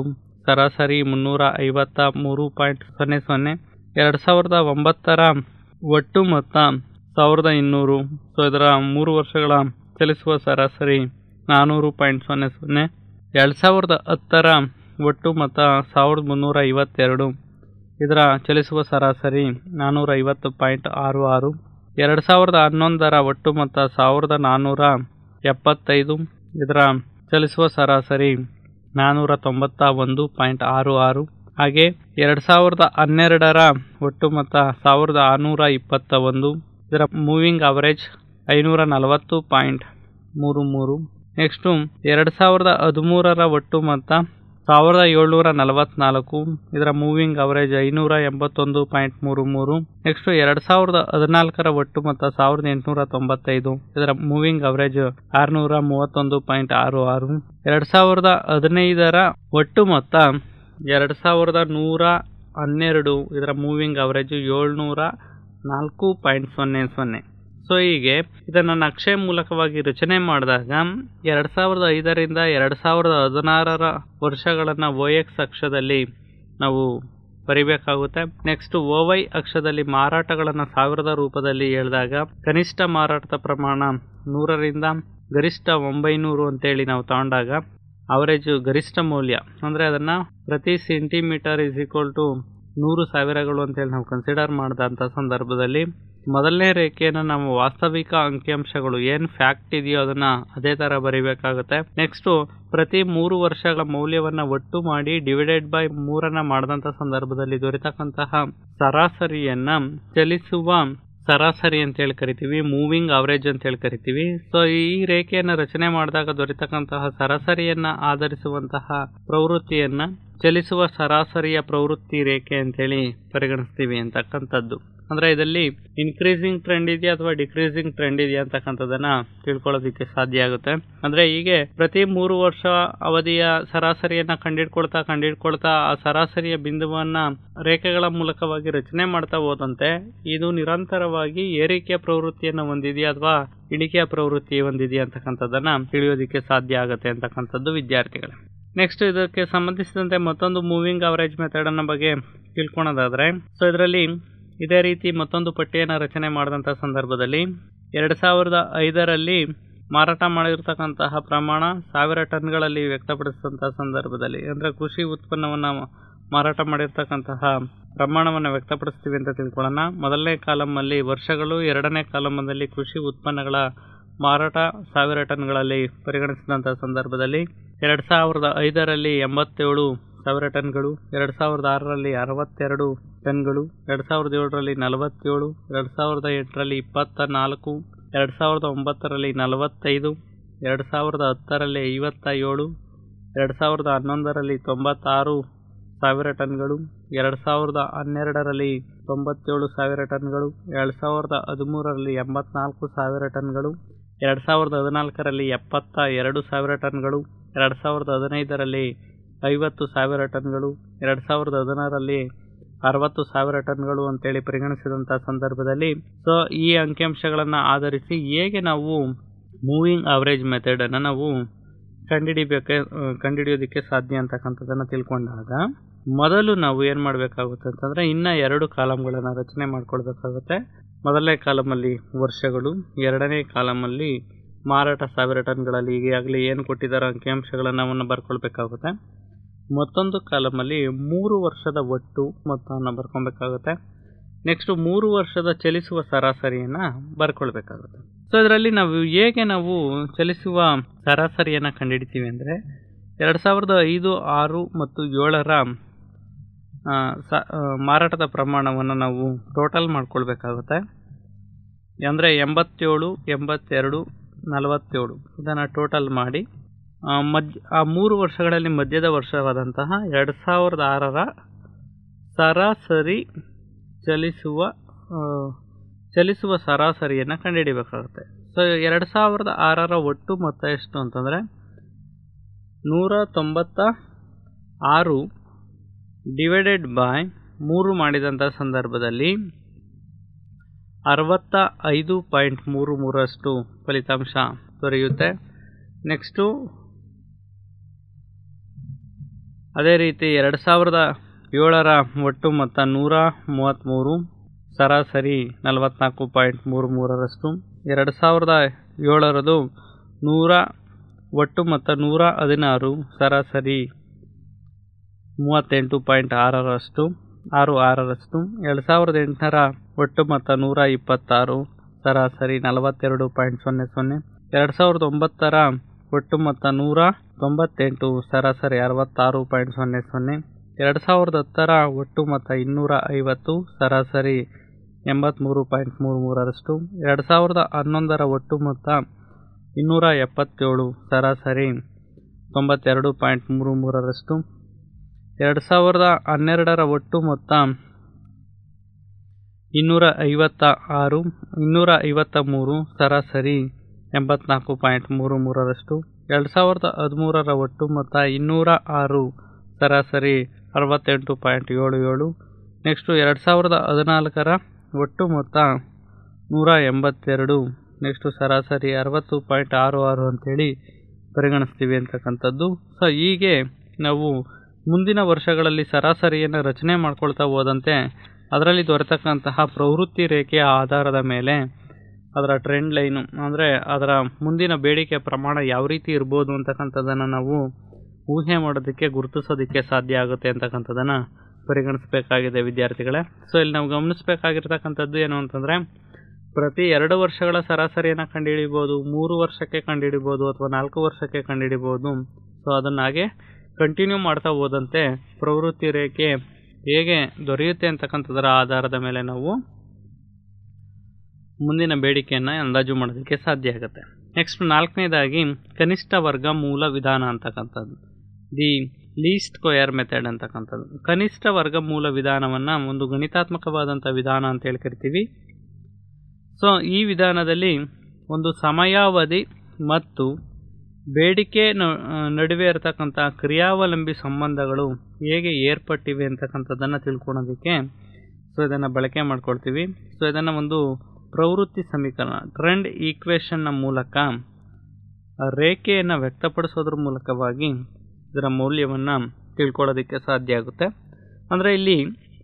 ಸರಾಸರಿ ಮುನ್ನೂರ ಐವತ್ತ ಮೂರು ಪಾಯಿಂಟ್ ಸೊನ್ನೆ ಸೊನ್ನೆ ಎರಡು ಸಾವಿರದ ಒಂಬತ್ತರ ಒಟ್ಟು ಮೊತ್ತ ಸಾವಿರದ ಇನ್ನೂರು ಸೊ ಇದರ ಮೂರು ವರ್ಷಗಳ ಚಲಿಸುವ ಸರಾಸರಿ ನಾನ್ನೂರು ಪಾಯಿಂಟ್ ಸೊನ್ನೆ ಸೊನ್ನೆ ಎರಡು ಸಾವಿರದ ಹತ್ತರ ಒಟ್ಟು ಮೊತ್ತ ಸಾವಿರದ ಮುನ್ನೂರ ಐವತ್ತೆರಡು ಇದರ ಚಲಿಸುವ ಸರಾಸರಿ ನಾನ್ನೂರ ಐವತ್ತು ಪಾಯಿಂಟ್ ಆರು ಆರು ಎರಡು ಸಾವಿರದ ಹನ್ನೊಂದರ ಒಟ್ಟು ಮೊತ್ತ ಸಾವಿರದ ನಾನ್ನೂರ ಎಪ್ಪತ್ತೈದು ಇದರ ಚಲಿಸುವ ಸರಾಸರಿ ನಾನ್ನೂರ ತೊಂಬತ್ತ ಒಂದು ಪಾಯಿಂಟ್ ಆರು ಆರು ಹಾಗೆ ಎರಡು ಸಾವಿರದ ಹನ್ನೆರಡರ ಒಟ್ಟು ಮೊತ್ತ ಸಾವಿರದ ಆರುನೂರ ಇಪ್ಪತ್ತ ಒಂದು ಇದರ ಮೂವಿಂಗ್ ಅವರೇಜ್ ಐನೂರ ನಲವತ್ತು ಪಾಯಿಂಟ್ ಮೂರು ಮೂರು ನೆಕ್ಸ್ಟು ಎರಡು ಸಾವಿರದ ಹದಿಮೂರರ ಒಟ್ಟು ಮೊತ್ತ ಸಾವಿರದ ಏಳ್ನೂರ ನಲವತ್ನಾಲ್ಕು ಇದರ ಮೂವಿಂಗ್ ಅವರೇಜ್ ಐನೂರ ಎಂಬತ್ತೊಂದು ಪಾಯಿಂಟ್ ಮೂರು ಮೂರು ನೆಕ್ಸ್ಟ್ ಎರಡು ಸಾವಿರದ ಹದಿನಾಲ್ಕರ ಒಟ್ಟು ಮೊತ್ತ ಸಾವಿರದ ಎಂಟುನೂರ ತೊಂಬತ್ತೈದು ಇದರ ಮೂವಿಂಗ್ ಅವರೇಜ್ ಆರುನೂರ ಮೂವತ್ತೊಂದು ಪಾಯಿಂಟ್ ಆರು ಆರು ಎರಡು ಸಾವಿರದ ಹದಿನೈದರ ಒಟ್ಟು ಮೊತ್ತ ಎರಡು ಸಾವಿರದ ನೂರ ಹನ್ನೆರಡು ಇದರ ಮೂವಿಂಗ್ ಅವರೇಜ್ ಏಳ್ನೂರ ನಾಲ್ಕು ಪಾಯಿಂಟ್ ಸೊನ್ನೆ ಸೊನ್ನೆ ಸೊ ಹೀಗೆ ಇದನ್ನು ನಕ್ಷೆ ಮೂಲಕವಾಗಿ ರಚನೆ ಮಾಡಿದಾಗ ಎರಡು ಸಾವಿರದ ಐದರಿಂದ ಎರಡು ಸಾವಿರದ ಹದಿನಾರರ ವರ್ಷಗಳನ್ನು ಓ ಎಕ್ಸ್ ಅಕ್ಷದಲ್ಲಿ ನಾವು ಬರಿಬೇಕಾಗುತ್ತೆ ನೆಕ್ಸ್ಟ್ ಓ ವೈ ಅಕ್ಷದಲ್ಲಿ ಮಾರಾಟಗಳನ್ನು ಸಾವಿರದ ರೂಪದಲ್ಲಿ ಹೇಳಿದಾಗ ಕನಿಷ್ಠ ಮಾರಾಟದ ಪ್ರಮಾಣ ನೂರರಿಂದ ಗರಿಷ್ಠ ಒಂಬೈನೂರು ಅಂತೇಳಿ ನಾವು ತಗೊಂಡಾಗ ಅವರೇಜ್ ಗರಿಷ್ಠ ಮೌಲ್ಯ ಅಂದರೆ ಅದನ್ನು ಪ್ರತಿ ಸೆಂಟಿಮೀಟರ್ ಇಸ್ ಈಕ್ವಲ್ ಟು ನೂರು ಸಾವಿರಗಳು ಅಂತೇಳಿ ನಾವು ಕನ್ಸಿಡರ್ ಮಾಡಿದಂಥ ಸಂದರ್ಭದಲ್ಲಿ ಮೊದಲನೇ ರೇಖೆಯನ್ನು ನಾವು ವಾಸ್ತವಿಕ ಅಂಕಿಅಂಶಗಳು ಏನು ಫ್ಯಾಕ್ಟ್ ಇದೆಯೋ ಅದನ್ನು ಅದೇ ಥರ ಬರಿಬೇಕಾಗುತ್ತೆ ನೆಕ್ಸ್ಟು ಪ್ರತಿ ಮೂರು ವರ್ಷಗಳ ಮೌಲ್ಯವನ್ನು ಒಟ್ಟು ಮಾಡಿ ಡಿವೈಡೆಡ್ ಬೈ ಮೂರನ್ನು ಮಾಡಿದಂಥ ಸಂದರ್ಭದಲ್ಲಿ ದೊರೆತಕ್ಕಂತಹ ಸರಾಸರಿಯನ್ನು ಚಲಿಸುವ ಸರಾಸರಿ ಅಂತೇಳಿ ಕರಿತೀವಿ ಮೂವಿಂಗ್ ಅವರೇಜ್ ಅಂತೇಳಿ ಕರಿತೀವಿ ಸೊ ಈ ರೇಖೆಯನ್ನು ರಚನೆ ಮಾಡಿದಾಗ ದೊರೆತಕ್ಕಂತಹ ಸರಾಸರಿಯನ್ನು ಆಧರಿಸುವಂತಹ ಪ್ರವೃತ್ತಿಯನ್ನು ಚಲಿಸುವ ಸರಾಸರಿಯ ಪ್ರವೃತ್ತಿ ರೇಖೆ ಅಂತೇಳಿ ಪರಿಗಣಿಸ್ತೀವಿ ಅಂತಕ್ಕಂಥದ್ದು ಅಂದರೆ ಇದರಲ್ಲಿ ಇನ್ಕ್ರೀಸಿಂಗ್ ಟ್ರೆಂಡ್ ಇದೆಯಾ ಅಥವಾ ಡಿಕ್ರೀಸಿಂಗ್ ಟ್ರೆಂಡ್ ಇದೆಯಾ ಅಂತಕ್ಕಂಥದ್ದನ್ನ ತಿಳ್ಕೊಳ್ಳೋದಕ್ಕೆ ಸಾಧ್ಯ ಆಗುತ್ತೆ ಅಂದರೆ ಹೀಗೆ ಪ್ರತಿ ಮೂರು ವರ್ಷ ಅವಧಿಯ ಸರಾಸರಿಯನ್ನ ಕಂಡಿಡ್ಕೊಳ್ತಾ ಕಂಡಿಡ್ಕೊಳ್ತಾ ಆ ಸರಾಸರಿಯ ಬಿಂದುವನ್ನ ರೇಖೆಗಳ ಮೂಲಕವಾಗಿ ರಚನೆ ಮಾಡ್ತಾ ಹೋದಂತೆ ಇದು ನಿರಂತರವಾಗಿ ಏರಿಕೆಯ ಪ್ರವೃತ್ತಿಯನ್ನು ಹೊಂದಿದೆಯಾ ಅಥವಾ ಇಳಿಕೆಯ ಪ್ರವೃತ್ತಿ ಹೊಂದಿದೆಯಾ ಅಂತಕ್ಕಂಥದ್ದನ್ನ ತಿಳಿಯೋದಕ್ಕೆ ಸಾಧ್ಯ ಆಗುತ್ತೆ ಅಂತಕ್ಕಂಥದ್ದು ವಿದ್ಯಾರ್ಥಿಗಳೇ ನೆಕ್ಸ್ಟ್ ಇದಕ್ಕೆ ಸಂಬಂಧಿಸಿದಂತೆ ಮತ್ತೊಂದು ಮೂವಿಂಗ್ ಅವರೇಜ್ ಮೆಥಡ್ ಅನ್ನ ಬಗ್ಗೆ ತಿಳ್ಕೊಳೋದಾದ್ರೆ ಸೊ ಇದರಲ್ಲಿ ಇದೇ ರೀತಿ ಮತ್ತೊಂದು ಪಟ್ಟಿಯನ್ನು ರಚನೆ ಮಾಡಿದಂಥ ಸಂದರ್ಭದಲ್ಲಿ ಎರಡು ಸಾವಿರದ ಐದರಲ್ಲಿ ಮಾರಾಟ ಮಾಡಿರ್ತಕ್ಕಂತಹ ಪ್ರಮಾಣ ಸಾವಿರ ಟನ್ಗಳಲ್ಲಿ ವ್ಯಕ್ತಪಡಿಸಿದಂತಹ ಸಂದರ್ಭದಲ್ಲಿ ಅಂದರೆ ಕೃಷಿ ಉತ್ಪನ್ನವನ್ನು ಮಾರಾಟ ಮಾಡಿರ್ತಕ್ಕಂತಹ ಪ್ರಮಾಣವನ್ನು ವ್ಯಕ್ತಪಡಿಸ್ತೀವಿ ಅಂತ ತಿಳ್ಕೊಳ್ಳೋಣ ಮೊದಲನೇ ಕಾಲಮಲ್ಲಿ ವರ್ಷಗಳು ಎರಡನೇ ಕಾಲಮಲ್ಲಿ ಕೃಷಿ ಉತ್ಪನ್ನಗಳ ಮಾರಾಟ ಸಾವಿರ ಟನ್ಗಳಲ್ಲಿ ಪರಿಗಣಿಸಿದಂಥ ಸಂದರ್ಭದಲ್ಲಿ ಎರಡು ಸಾವಿರದ ಐದರಲ್ಲಿ ಎಂಬತ್ತೇಳು ಸಾವಿರ ಟನ್ಗಳು ಎರಡು ಸಾವಿರದ ಆರರಲ್ಲಿ ಅರವತ್ತೆರಡು ಟನ್ಗಳು ಎರಡು ಸಾವಿರದ ಏಳರಲ್ಲಿ ನಲವತ್ತೇಳು ಎರಡು ಸಾವಿರದ ಎಂಟರಲ್ಲಿ ಇಪ್ಪತ್ತ ನಾಲ್ಕು ಎರಡು ಸಾವಿರದ ಒಂಬತ್ತರಲ್ಲಿ ನಲವತ್ತೈದು ಎರಡು ಸಾವಿರದ ಹತ್ತರಲ್ಲಿ ಐವತ್ತ ಏಳು ಎರಡು ಸಾವಿರದ ಹನ್ನೊಂದರಲ್ಲಿ ತೊಂಬತ್ತಾರು ಸಾವಿರ ಟನ್ಗಳು ಎರಡು ಸಾವಿರದ ಹನ್ನೆರಡರಲ್ಲಿ ತೊಂಬತ್ತೇಳು ಸಾವಿರ ಟನ್ಗಳು ಎರಡು ಸಾವಿರದ ಹದಿಮೂರರಲ್ಲಿ ಎಂಬತ್ನಾಲ್ಕು ಸಾವಿರ ಟನ್ಗಳು ಎರಡು ಸಾವಿರದ ಹದಿನಾಲ್ಕರಲ್ಲಿ ಎಪ್ಪತ್ತ ಎರಡು ಸಾವಿರ ಟನ್ಗಳು ಎರಡು ಸಾವಿರದ ಹದಿನೈದರಲ್ಲಿ ಐವತ್ತು ಸಾವಿರ ಟನ್ಗಳು ಎರಡು ಸಾವಿರದ ಹದಿನಾರರಲ್ಲಿ ಅರವತ್ತು ಸಾವಿರ ಟನ್ಗಳು ಅಂತೇಳಿ ಪರಿಗಣಿಸಿದಂಥ ಸಂದರ್ಭದಲ್ಲಿ ಸೊ ಈ ಅಂಕಿಅಂಶಗಳನ್ನು ಆಧರಿಸಿ ಹೇಗೆ ನಾವು ಮೂವಿಂಗ್ ಅವರೇಜ್ ಮೆಥಡನ್ನು ನಾವು ಕಂಡುಹಿಡಿಬೇಕೆ ಕಂಡುಹಿಡಿಯೋದಕ್ಕೆ ಸಾಧ್ಯ ಅಂತಕ್ಕಂಥದ್ದನ್ನು ತಿಳ್ಕೊಂಡಾಗ ಮೊದಲು ನಾವು ಏನು ಮಾಡಬೇಕಾಗುತ್ತೆ ಅಂತಂದರೆ ಇನ್ನು ಎರಡು ಕಾಲಮ್ಗಳನ್ನು ರಚನೆ ಮಾಡ್ಕೊಳ್ಬೇಕಾಗುತ್ತೆ ಮೊದಲನೇ ಕಾಲಮಲ್ಲಿ ವರ್ಷಗಳು ಎರಡನೇ ಕಾಲಮಲ್ಲಿ ಮಾರಾಟ ಸಾವಿರ ಟನ್ಗಳಲ್ಲಿ ಈಗಾಗಲೇ ಏನು ಕೊಟ್ಟಿದ್ದಾರೋ ಅಂಕಿಅಂಶಗಳನ್ನು ಅವನ್ನ ಬರ್ಕೊಳ್ಬೇಕಾಗುತ್ತೆ ಮತ್ತೊಂದು ಕಾಲಮಲ್ಲಿ ಮೂರು ವರ್ಷದ ಒಟ್ಟು ಮೊತ್ತವನ್ನು ಬರ್ಕೊಬೇಕಾಗುತ್ತೆ ನೆಕ್ಸ್ಟ್ ಮೂರು ವರ್ಷದ ಚಲಿಸುವ ಸರಾಸರಿಯನ್ನು ಬರ್ಕೊಳ್ಬೇಕಾಗುತ್ತೆ ಸೊ ಇದರಲ್ಲಿ ನಾವು ಹೇಗೆ ನಾವು ಚಲಿಸುವ ಸರಾಸರಿಯನ್ನು ಕಂಡುಹಿಡಿತೀವಿ ಅಂದರೆ ಎರಡು ಸಾವಿರದ ಐದು ಆರು ಮತ್ತು ಏಳರ ಸ ಮಾರಾಟದ ಪ್ರಮಾಣವನ್ನು ನಾವು ಟೋಟಲ್ ಮಾಡ್ಕೊಳ್ಬೇಕಾಗುತ್ತೆ ಅಂದರೆ ಎಂಬತ್ತೇಳು ಎಂಬತ್ತೆರಡು ನಲವತ್ತೇಳು ಇದನ್ನು ಟೋಟಲ್ ಮಾಡಿ ಮಧ್ಯ ಆ ಮೂರು ವರ್ಷಗಳಲ್ಲಿ ಮಧ್ಯದ ವರ್ಷವಾದಂತಹ ಎರಡು ಸಾವಿರದ ಆರರ ಸರಾಸರಿ ಚಲಿಸುವ ಚಲಿಸುವ ಸರಾಸರಿಯನ್ನು ಕಂಡುಹಿಡಿಬೇಕಾಗುತ್ತೆ ಸೊ ಎರಡು ಸಾವಿರದ ಆರರ ಒಟ್ಟು ಮೊತ್ತ ಎಷ್ಟು ಅಂತಂದರೆ ನೂರ ತೊಂಬತ್ತ ಆರು ಡಿವೈಡೆಡ್ ಬೈ ಮೂರು ಮಾಡಿದಂಥ ಸಂದರ್ಭದಲ್ಲಿ ಅರವತ್ತ ಐದು ಪಾಯಿಂಟ್ ಮೂರು ಮೂರಷ್ಟು ಫಲಿತಾಂಶ ದೊರೆಯುತ್ತೆ ನೆಕ್ಸ್ಟು ಅದೇ ರೀತಿ ಎರಡು ಸಾವಿರದ ಏಳರ ಒಟ್ಟು ಮೊತ್ತ ನೂರ ಮೂವತ್ತ್ಮೂರು ಸರಾಸರಿ ನಲವತ್ತ್ನಾಲ್ಕು ಪಾಯಿಂಟ್ ಮೂರು ಮೂರರಷ್ಟು ಎರಡು ಸಾವಿರದ ಏಳರದು ನೂರ ಒಟ್ಟು ಮೊತ್ತ ನೂರ ಹದಿನಾರು ಸರಾಸರಿ ಮೂವತ್ತೆಂಟು ಪಾಯಿಂಟ್ ಆರರಷ್ಟು ಆರು ಆರರಷ್ಟು ಎರಡು ಸಾವಿರದ ಎಂಟರ ಒಟ್ಟು ಮೊತ್ತ ನೂರ ಇಪ್ಪತ್ತಾರು ಸರಾಸರಿ ನಲವತ್ತೆರಡು ಪಾಯಿಂಟ್ ಸೊನ್ನೆ ಸೊನ್ನೆ ಎರಡು ಸಾವಿರದ ಒಂಬತ್ತರ ಒಟ್ಟು ಮೊತ್ತ ನೂರ ತೊಂಬತ್ತೆಂಟು ಸರಾಸರಿ ಅರವತ್ತಾರು ಪಾಯಿಂಟ್ ಸೊನ್ನೆ ಸೊನ್ನೆ ಎರಡು ಸಾವಿರದ ಹತ್ತರ ಒಟ್ಟು ಮೊತ್ತ ಇನ್ನೂರ ಐವತ್ತು ಸರಾಸರಿ ಎಂಬತ್ತ್ಮೂರು ಪಾಯಿಂಟ್ ಮೂರು ಮೂರರಷ್ಟು ಎರಡು ಸಾವಿರದ ಹನ್ನೊಂದರ ಒಟ್ಟು ಮೊತ್ತ ಇನ್ನೂರ ಎಪ್ಪತ್ತೇಳು ಸರಾಸರಿ ತೊಂಬತ್ತೆರಡು ಪಾಯಿಂಟ್ ಮೂರು ಮೂರರಷ್ಟು ಎರಡು ಸಾವಿರದ ಹನ್ನೆರಡರ ಒಟ್ಟು ಮೊತ್ತ ಇನ್ನೂರ ಐವತ್ತ ಆರು ಇನ್ನೂರ ಐವತ್ತ ಮೂರು ಸರಾಸರಿ ಎಂಬತ್ನಾಲ್ಕು ಪಾಯಿಂಟ್ ಮೂರು ಮೂರರಷ್ಟು ಎರಡು ಸಾವಿರದ ಹದಿಮೂರರ ಒಟ್ಟು ಮೊತ್ತ ಇನ್ನೂರ ಆರು ಸರಾಸರಿ ಅರವತ್ತೆಂಟು ಪಾಯಿಂಟ್ ಏಳು ಏಳು ನೆಕ್ಸ್ಟು ಎರಡು ಸಾವಿರದ ಹದಿನಾಲ್ಕರ ಒಟ್ಟು ಮೊತ್ತ ನೂರ ಎಂಬತ್ತೆರಡು ನೆಕ್ಸ್ಟು ಸರಾಸರಿ ಅರವತ್ತು ಪಾಯಿಂಟ್ ಆರು ಆರು ಅಂಥೇಳಿ ಪರಿಗಣಿಸ್ತೀವಿ ಅಂತಕ್ಕಂಥದ್ದು ಸೊ ಹೀಗೆ ನಾವು ಮುಂದಿನ ವರ್ಷಗಳಲ್ಲಿ ಸರಾಸರಿಯನ್ನು ರಚನೆ ಮಾಡ್ಕೊಳ್ತಾ ಹೋದಂತೆ ಅದರಲ್ಲಿ ದೊರೆತಕ್ಕಂತಹ ಪ್ರವೃತ್ತಿ ರೇಖೆಯ ಆಧಾರದ ಮೇಲೆ ಅದರ ಟ್ರೆಂಡ್ ಲೈನು ಅಂದರೆ ಅದರ ಮುಂದಿನ ಬೇಡಿಕೆ ಪ್ರಮಾಣ ಯಾವ ರೀತಿ ಇರ್ಬೋದು ಅಂತಕ್ಕಂಥದ್ದನ್ನು ನಾವು ಊಹೆ ಮಾಡೋದಕ್ಕೆ ಗುರುತಿಸೋದಕ್ಕೆ ಸಾಧ್ಯ ಆಗುತ್ತೆ ಅಂತಕ್ಕಂಥದ್ದನ್ನು ಪರಿಗಣಿಸಬೇಕಾಗಿದೆ ವಿದ್ಯಾರ್ಥಿಗಳೇ ಸೊ ಇಲ್ಲಿ ನಾವು ಗಮನಿಸಬೇಕಾಗಿರ್ತಕ್ಕಂಥದ್ದು ಏನು ಅಂತಂದರೆ ಪ್ರತಿ ಎರಡು ವರ್ಷಗಳ ಸರಾಸರಿಯನ್ನು ಕಂಡುಹಿಡಿಬೋದು ಮೂರು ವರ್ಷಕ್ಕೆ ಕಂಡುಹಿಡಿಬೋದು ಅಥವಾ ನಾಲ್ಕು ವರ್ಷಕ್ಕೆ ಕಂಡುಹಿಡಿಬೋದು ಸೊ ಅದನ್ನು ಹಾಗೆ ಕಂಟಿನ್ಯೂ ಮಾಡ್ತಾ ಹೋದಂತೆ ಪ್ರವೃತ್ತಿ ರೇಖೆ ಹೇಗೆ ದೊರೆಯುತ್ತೆ ಅಂತಕ್ಕಂಥದ್ದರ ಆಧಾರದ ಮೇಲೆ ನಾವು ಮುಂದಿನ ಬೇಡಿಕೆಯನ್ನು ಅಂದಾಜು ಮಾಡೋದಕ್ಕೆ ಸಾಧ್ಯ ಆಗುತ್ತೆ ನೆಕ್ಸ್ಟ್ ನಾಲ್ಕನೇದಾಗಿ ಕನಿಷ್ಠ ವರ್ಗ ಮೂಲ ವಿಧಾನ ಅಂತಕ್ಕಂಥದ್ದು ದಿ ಲೀಸ್ಟ್ ಸ್ಕ್ವಯರ್ ಮೆಥಡ್ ಅಂತಕ್ಕಂಥದ್ದು ಕನಿಷ್ಠ ವರ್ಗ ಮೂಲ ವಿಧಾನವನ್ನು ಒಂದು ಗಣಿತಾತ್ಮಕವಾದಂಥ ವಿಧಾನ ಅಂತ ಹೇಳಿ ಕರಿತೀವಿ ಸೊ ಈ ವಿಧಾನದಲ್ಲಿ ಒಂದು ಸಮಯಾವಧಿ ಮತ್ತು ಬೇಡಿಕೆ ನಡುವೆ ಇರತಕ್ಕಂಥ ಕ್ರಿಯಾವಲಂಬಿ ಸಂಬಂಧಗಳು ಹೇಗೆ ಏರ್ಪಟ್ಟಿವೆ ಅಂತಕ್ಕಂಥದ್ದನ್ನು ತಿಳ್ಕೊಳೋದಕ್ಕೆ ಸೊ ಇದನ್ನು ಬಳಕೆ ಮಾಡ್ಕೊಳ್ತೀವಿ ಸೊ ಇದನ್ನು ಒಂದು ಪ್ರವೃತ್ತಿ ಸಮೀಕರಣ ಟ್ರೆಂಡ್ ಈಕ್ವೇಷನ್ನ ಮೂಲಕ ರೇಖೆಯನ್ನು ವ್ಯಕ್ತಪಡಿಸೋದ್ರ ಮೂಲಕವಾಗಿ ಇದರ ಮೌಲ್ಯವನ್ನು ತಿಳ್ಕೊಳ್ಳೋದಕ್ಕೆ ಸಾಧ್ಯ ಆಗುತ್ತೆ ಅಂದರೆ ಇಲ್ಲಿ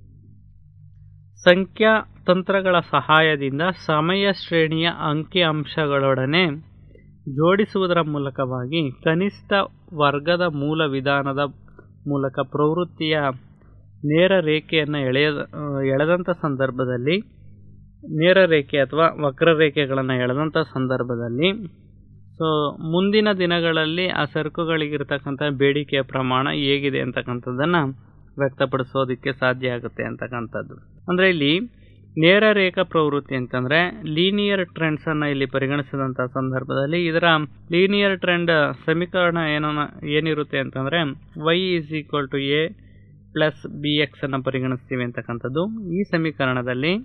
ಸಂಖ್ಯಾ ತಂತ್ರಗಳ ಸಹಾಯದಿಂದ ಸಮಯ ಶ್ರೇಣಿಯ ಅಂಕಿ ಅಂಶಗಳೊಡನೆ ಜೋಡಿಸುವುದರ ಮೂಲಕವಾಗಿ ಕನಿಷ್ಠ ವರ್ಗದ ಮೂಲ ವಿಧಾನದ ಮೂಲಕ ಪ್ರವೃತ್ತಿಯ ನೇರ ರೇಖೆಯನ್ನು ಎಳೆಯ ಎಳೆದಂಥ ಸಂದರ್ಭದಲ್ಲಿ ನೇರ ರೇಖೆ ಅಥವಾ ವಕ್ರರೇಖೆಗಳನ್ನು ಎಳೆದಂಥ ಸಂದರ್ಭದಲ್ಲಿ ಸೊ ಮುಂದಿನ ದಿನಗಳಲ್ಲಿ ಆ ಸರಕುಗಳಿಗಿರ್ತಕ್ಕಂಥ ಬೇಡಿಕೆಯ ಪ್ರಮಾಣ ಹೇಗಿದೆ ಅಂತಕ್ಕಂಥದ್ದನ್ನು ವ್ಯಕ್ತಪಡಿಸೋದಕ್ಕೆ ಸಾಧ್ಯ ಆಗುತ್ತೆ ಅಂತಕ್ಕಂಥದ್ದು ಅಂದರೆ ಇಲ್ಲಿ ನೇರ ರೇಖಾ ಪ್ರವೃತ್ತಿ ಅಂತಂದರೆ ಲೀನಿಯರ್ ಟ್ರೆಂಡ್ಸನ್ನು ಇಲ್ಲಿ ಪರಿಗಣಿಸಿದಂಥ ಸಂದರ್ಭದಲ್ಲಿ ಇದರ ಲೀನಿಯರ್ ಟ್ರೆಂಡ್ ಸಮೀಕರಣ ಏನೋ ಏನಿರುತ್ತೆ ಅಂತಂದರೆ Y is equal to A plus B X ಅನ್ನು ಪರಿಗಣಿಸ್ತೀವಿ ಅಂತಕ್ಕಂಥದ್ದು ಈ ಸಮೀಕರಣದಲ್ಲಿ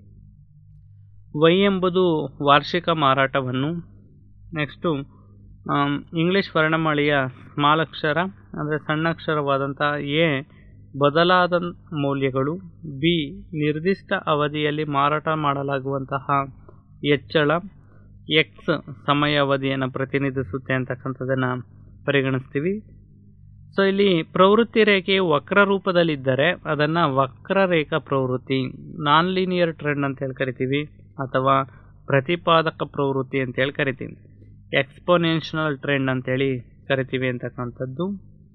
ವೈ ಎಂಬುದು ವಾರ್ಷಿಕ ಮಾರಾಟವನ್ನು ನೆಕ್ಸ್ಟು ಇಂಗ್ಲೀಷ್ ವರ್ಣಮಾಲೆಯ ಸ್ಮಾಲ್ ಅಕ್ಷರ ಅಂದರೆ ಸಣ್ಣ ಅಕ್ಷರವಾದಂಥ ಎ ಬದಲಾದ ಮೌಲ್ಯಗಳು ಬಿ ನಿರ್ದಿಷ್ಟ ಅವಧಿಯಲ್ಲಿ ಮಾರಾಟ ಮಾಡಲಾಗುವಂತಹ ಹೆಚ್ಚಳ ಎಕ್ಸ್ ಸಮಯ ಅವಧಿಯನ್ನು ಪ್ರತಿನಿಧಿಸುತ್ತೆ ಅಂತಕ್ಕಂಥದ್ದನ್ನು ಪರಿಗಣಿಸ್ತೀವಿ ಸೊ ಇಲ್ಲಿ ಪ್ರವೃತ್ತಿ ರೇಖೆಯು ವಕ್ರ ರೂಪದಲ್ಲಿದ್ದರೆ ಅದನ್ನು ವಕ್ರರೇಖಾ ಪ್ರವೃತ್ತಿ ನಾನ್ ಲೀನಿಯರ್ ಟ್ರೆಂಡ್ ಅಂತ ಹೇಳಿ ಕರಿತೀವಿ ಅಥವಾ ಪ್ರತಿಪಾದಕ ಪ್ರವೃತ್ತಿ ಅಂತೇಳಿ ಕರಿತೀವಿ ಎಕ್ಸ್ಪೋನೆನ್ಷನಲ್ ಟ್ರೆಂಡ್ ಅಂತೇಳಿ ಕರಿತೀವಿ ಅಂತಕ್ಕಂಥದ್ದು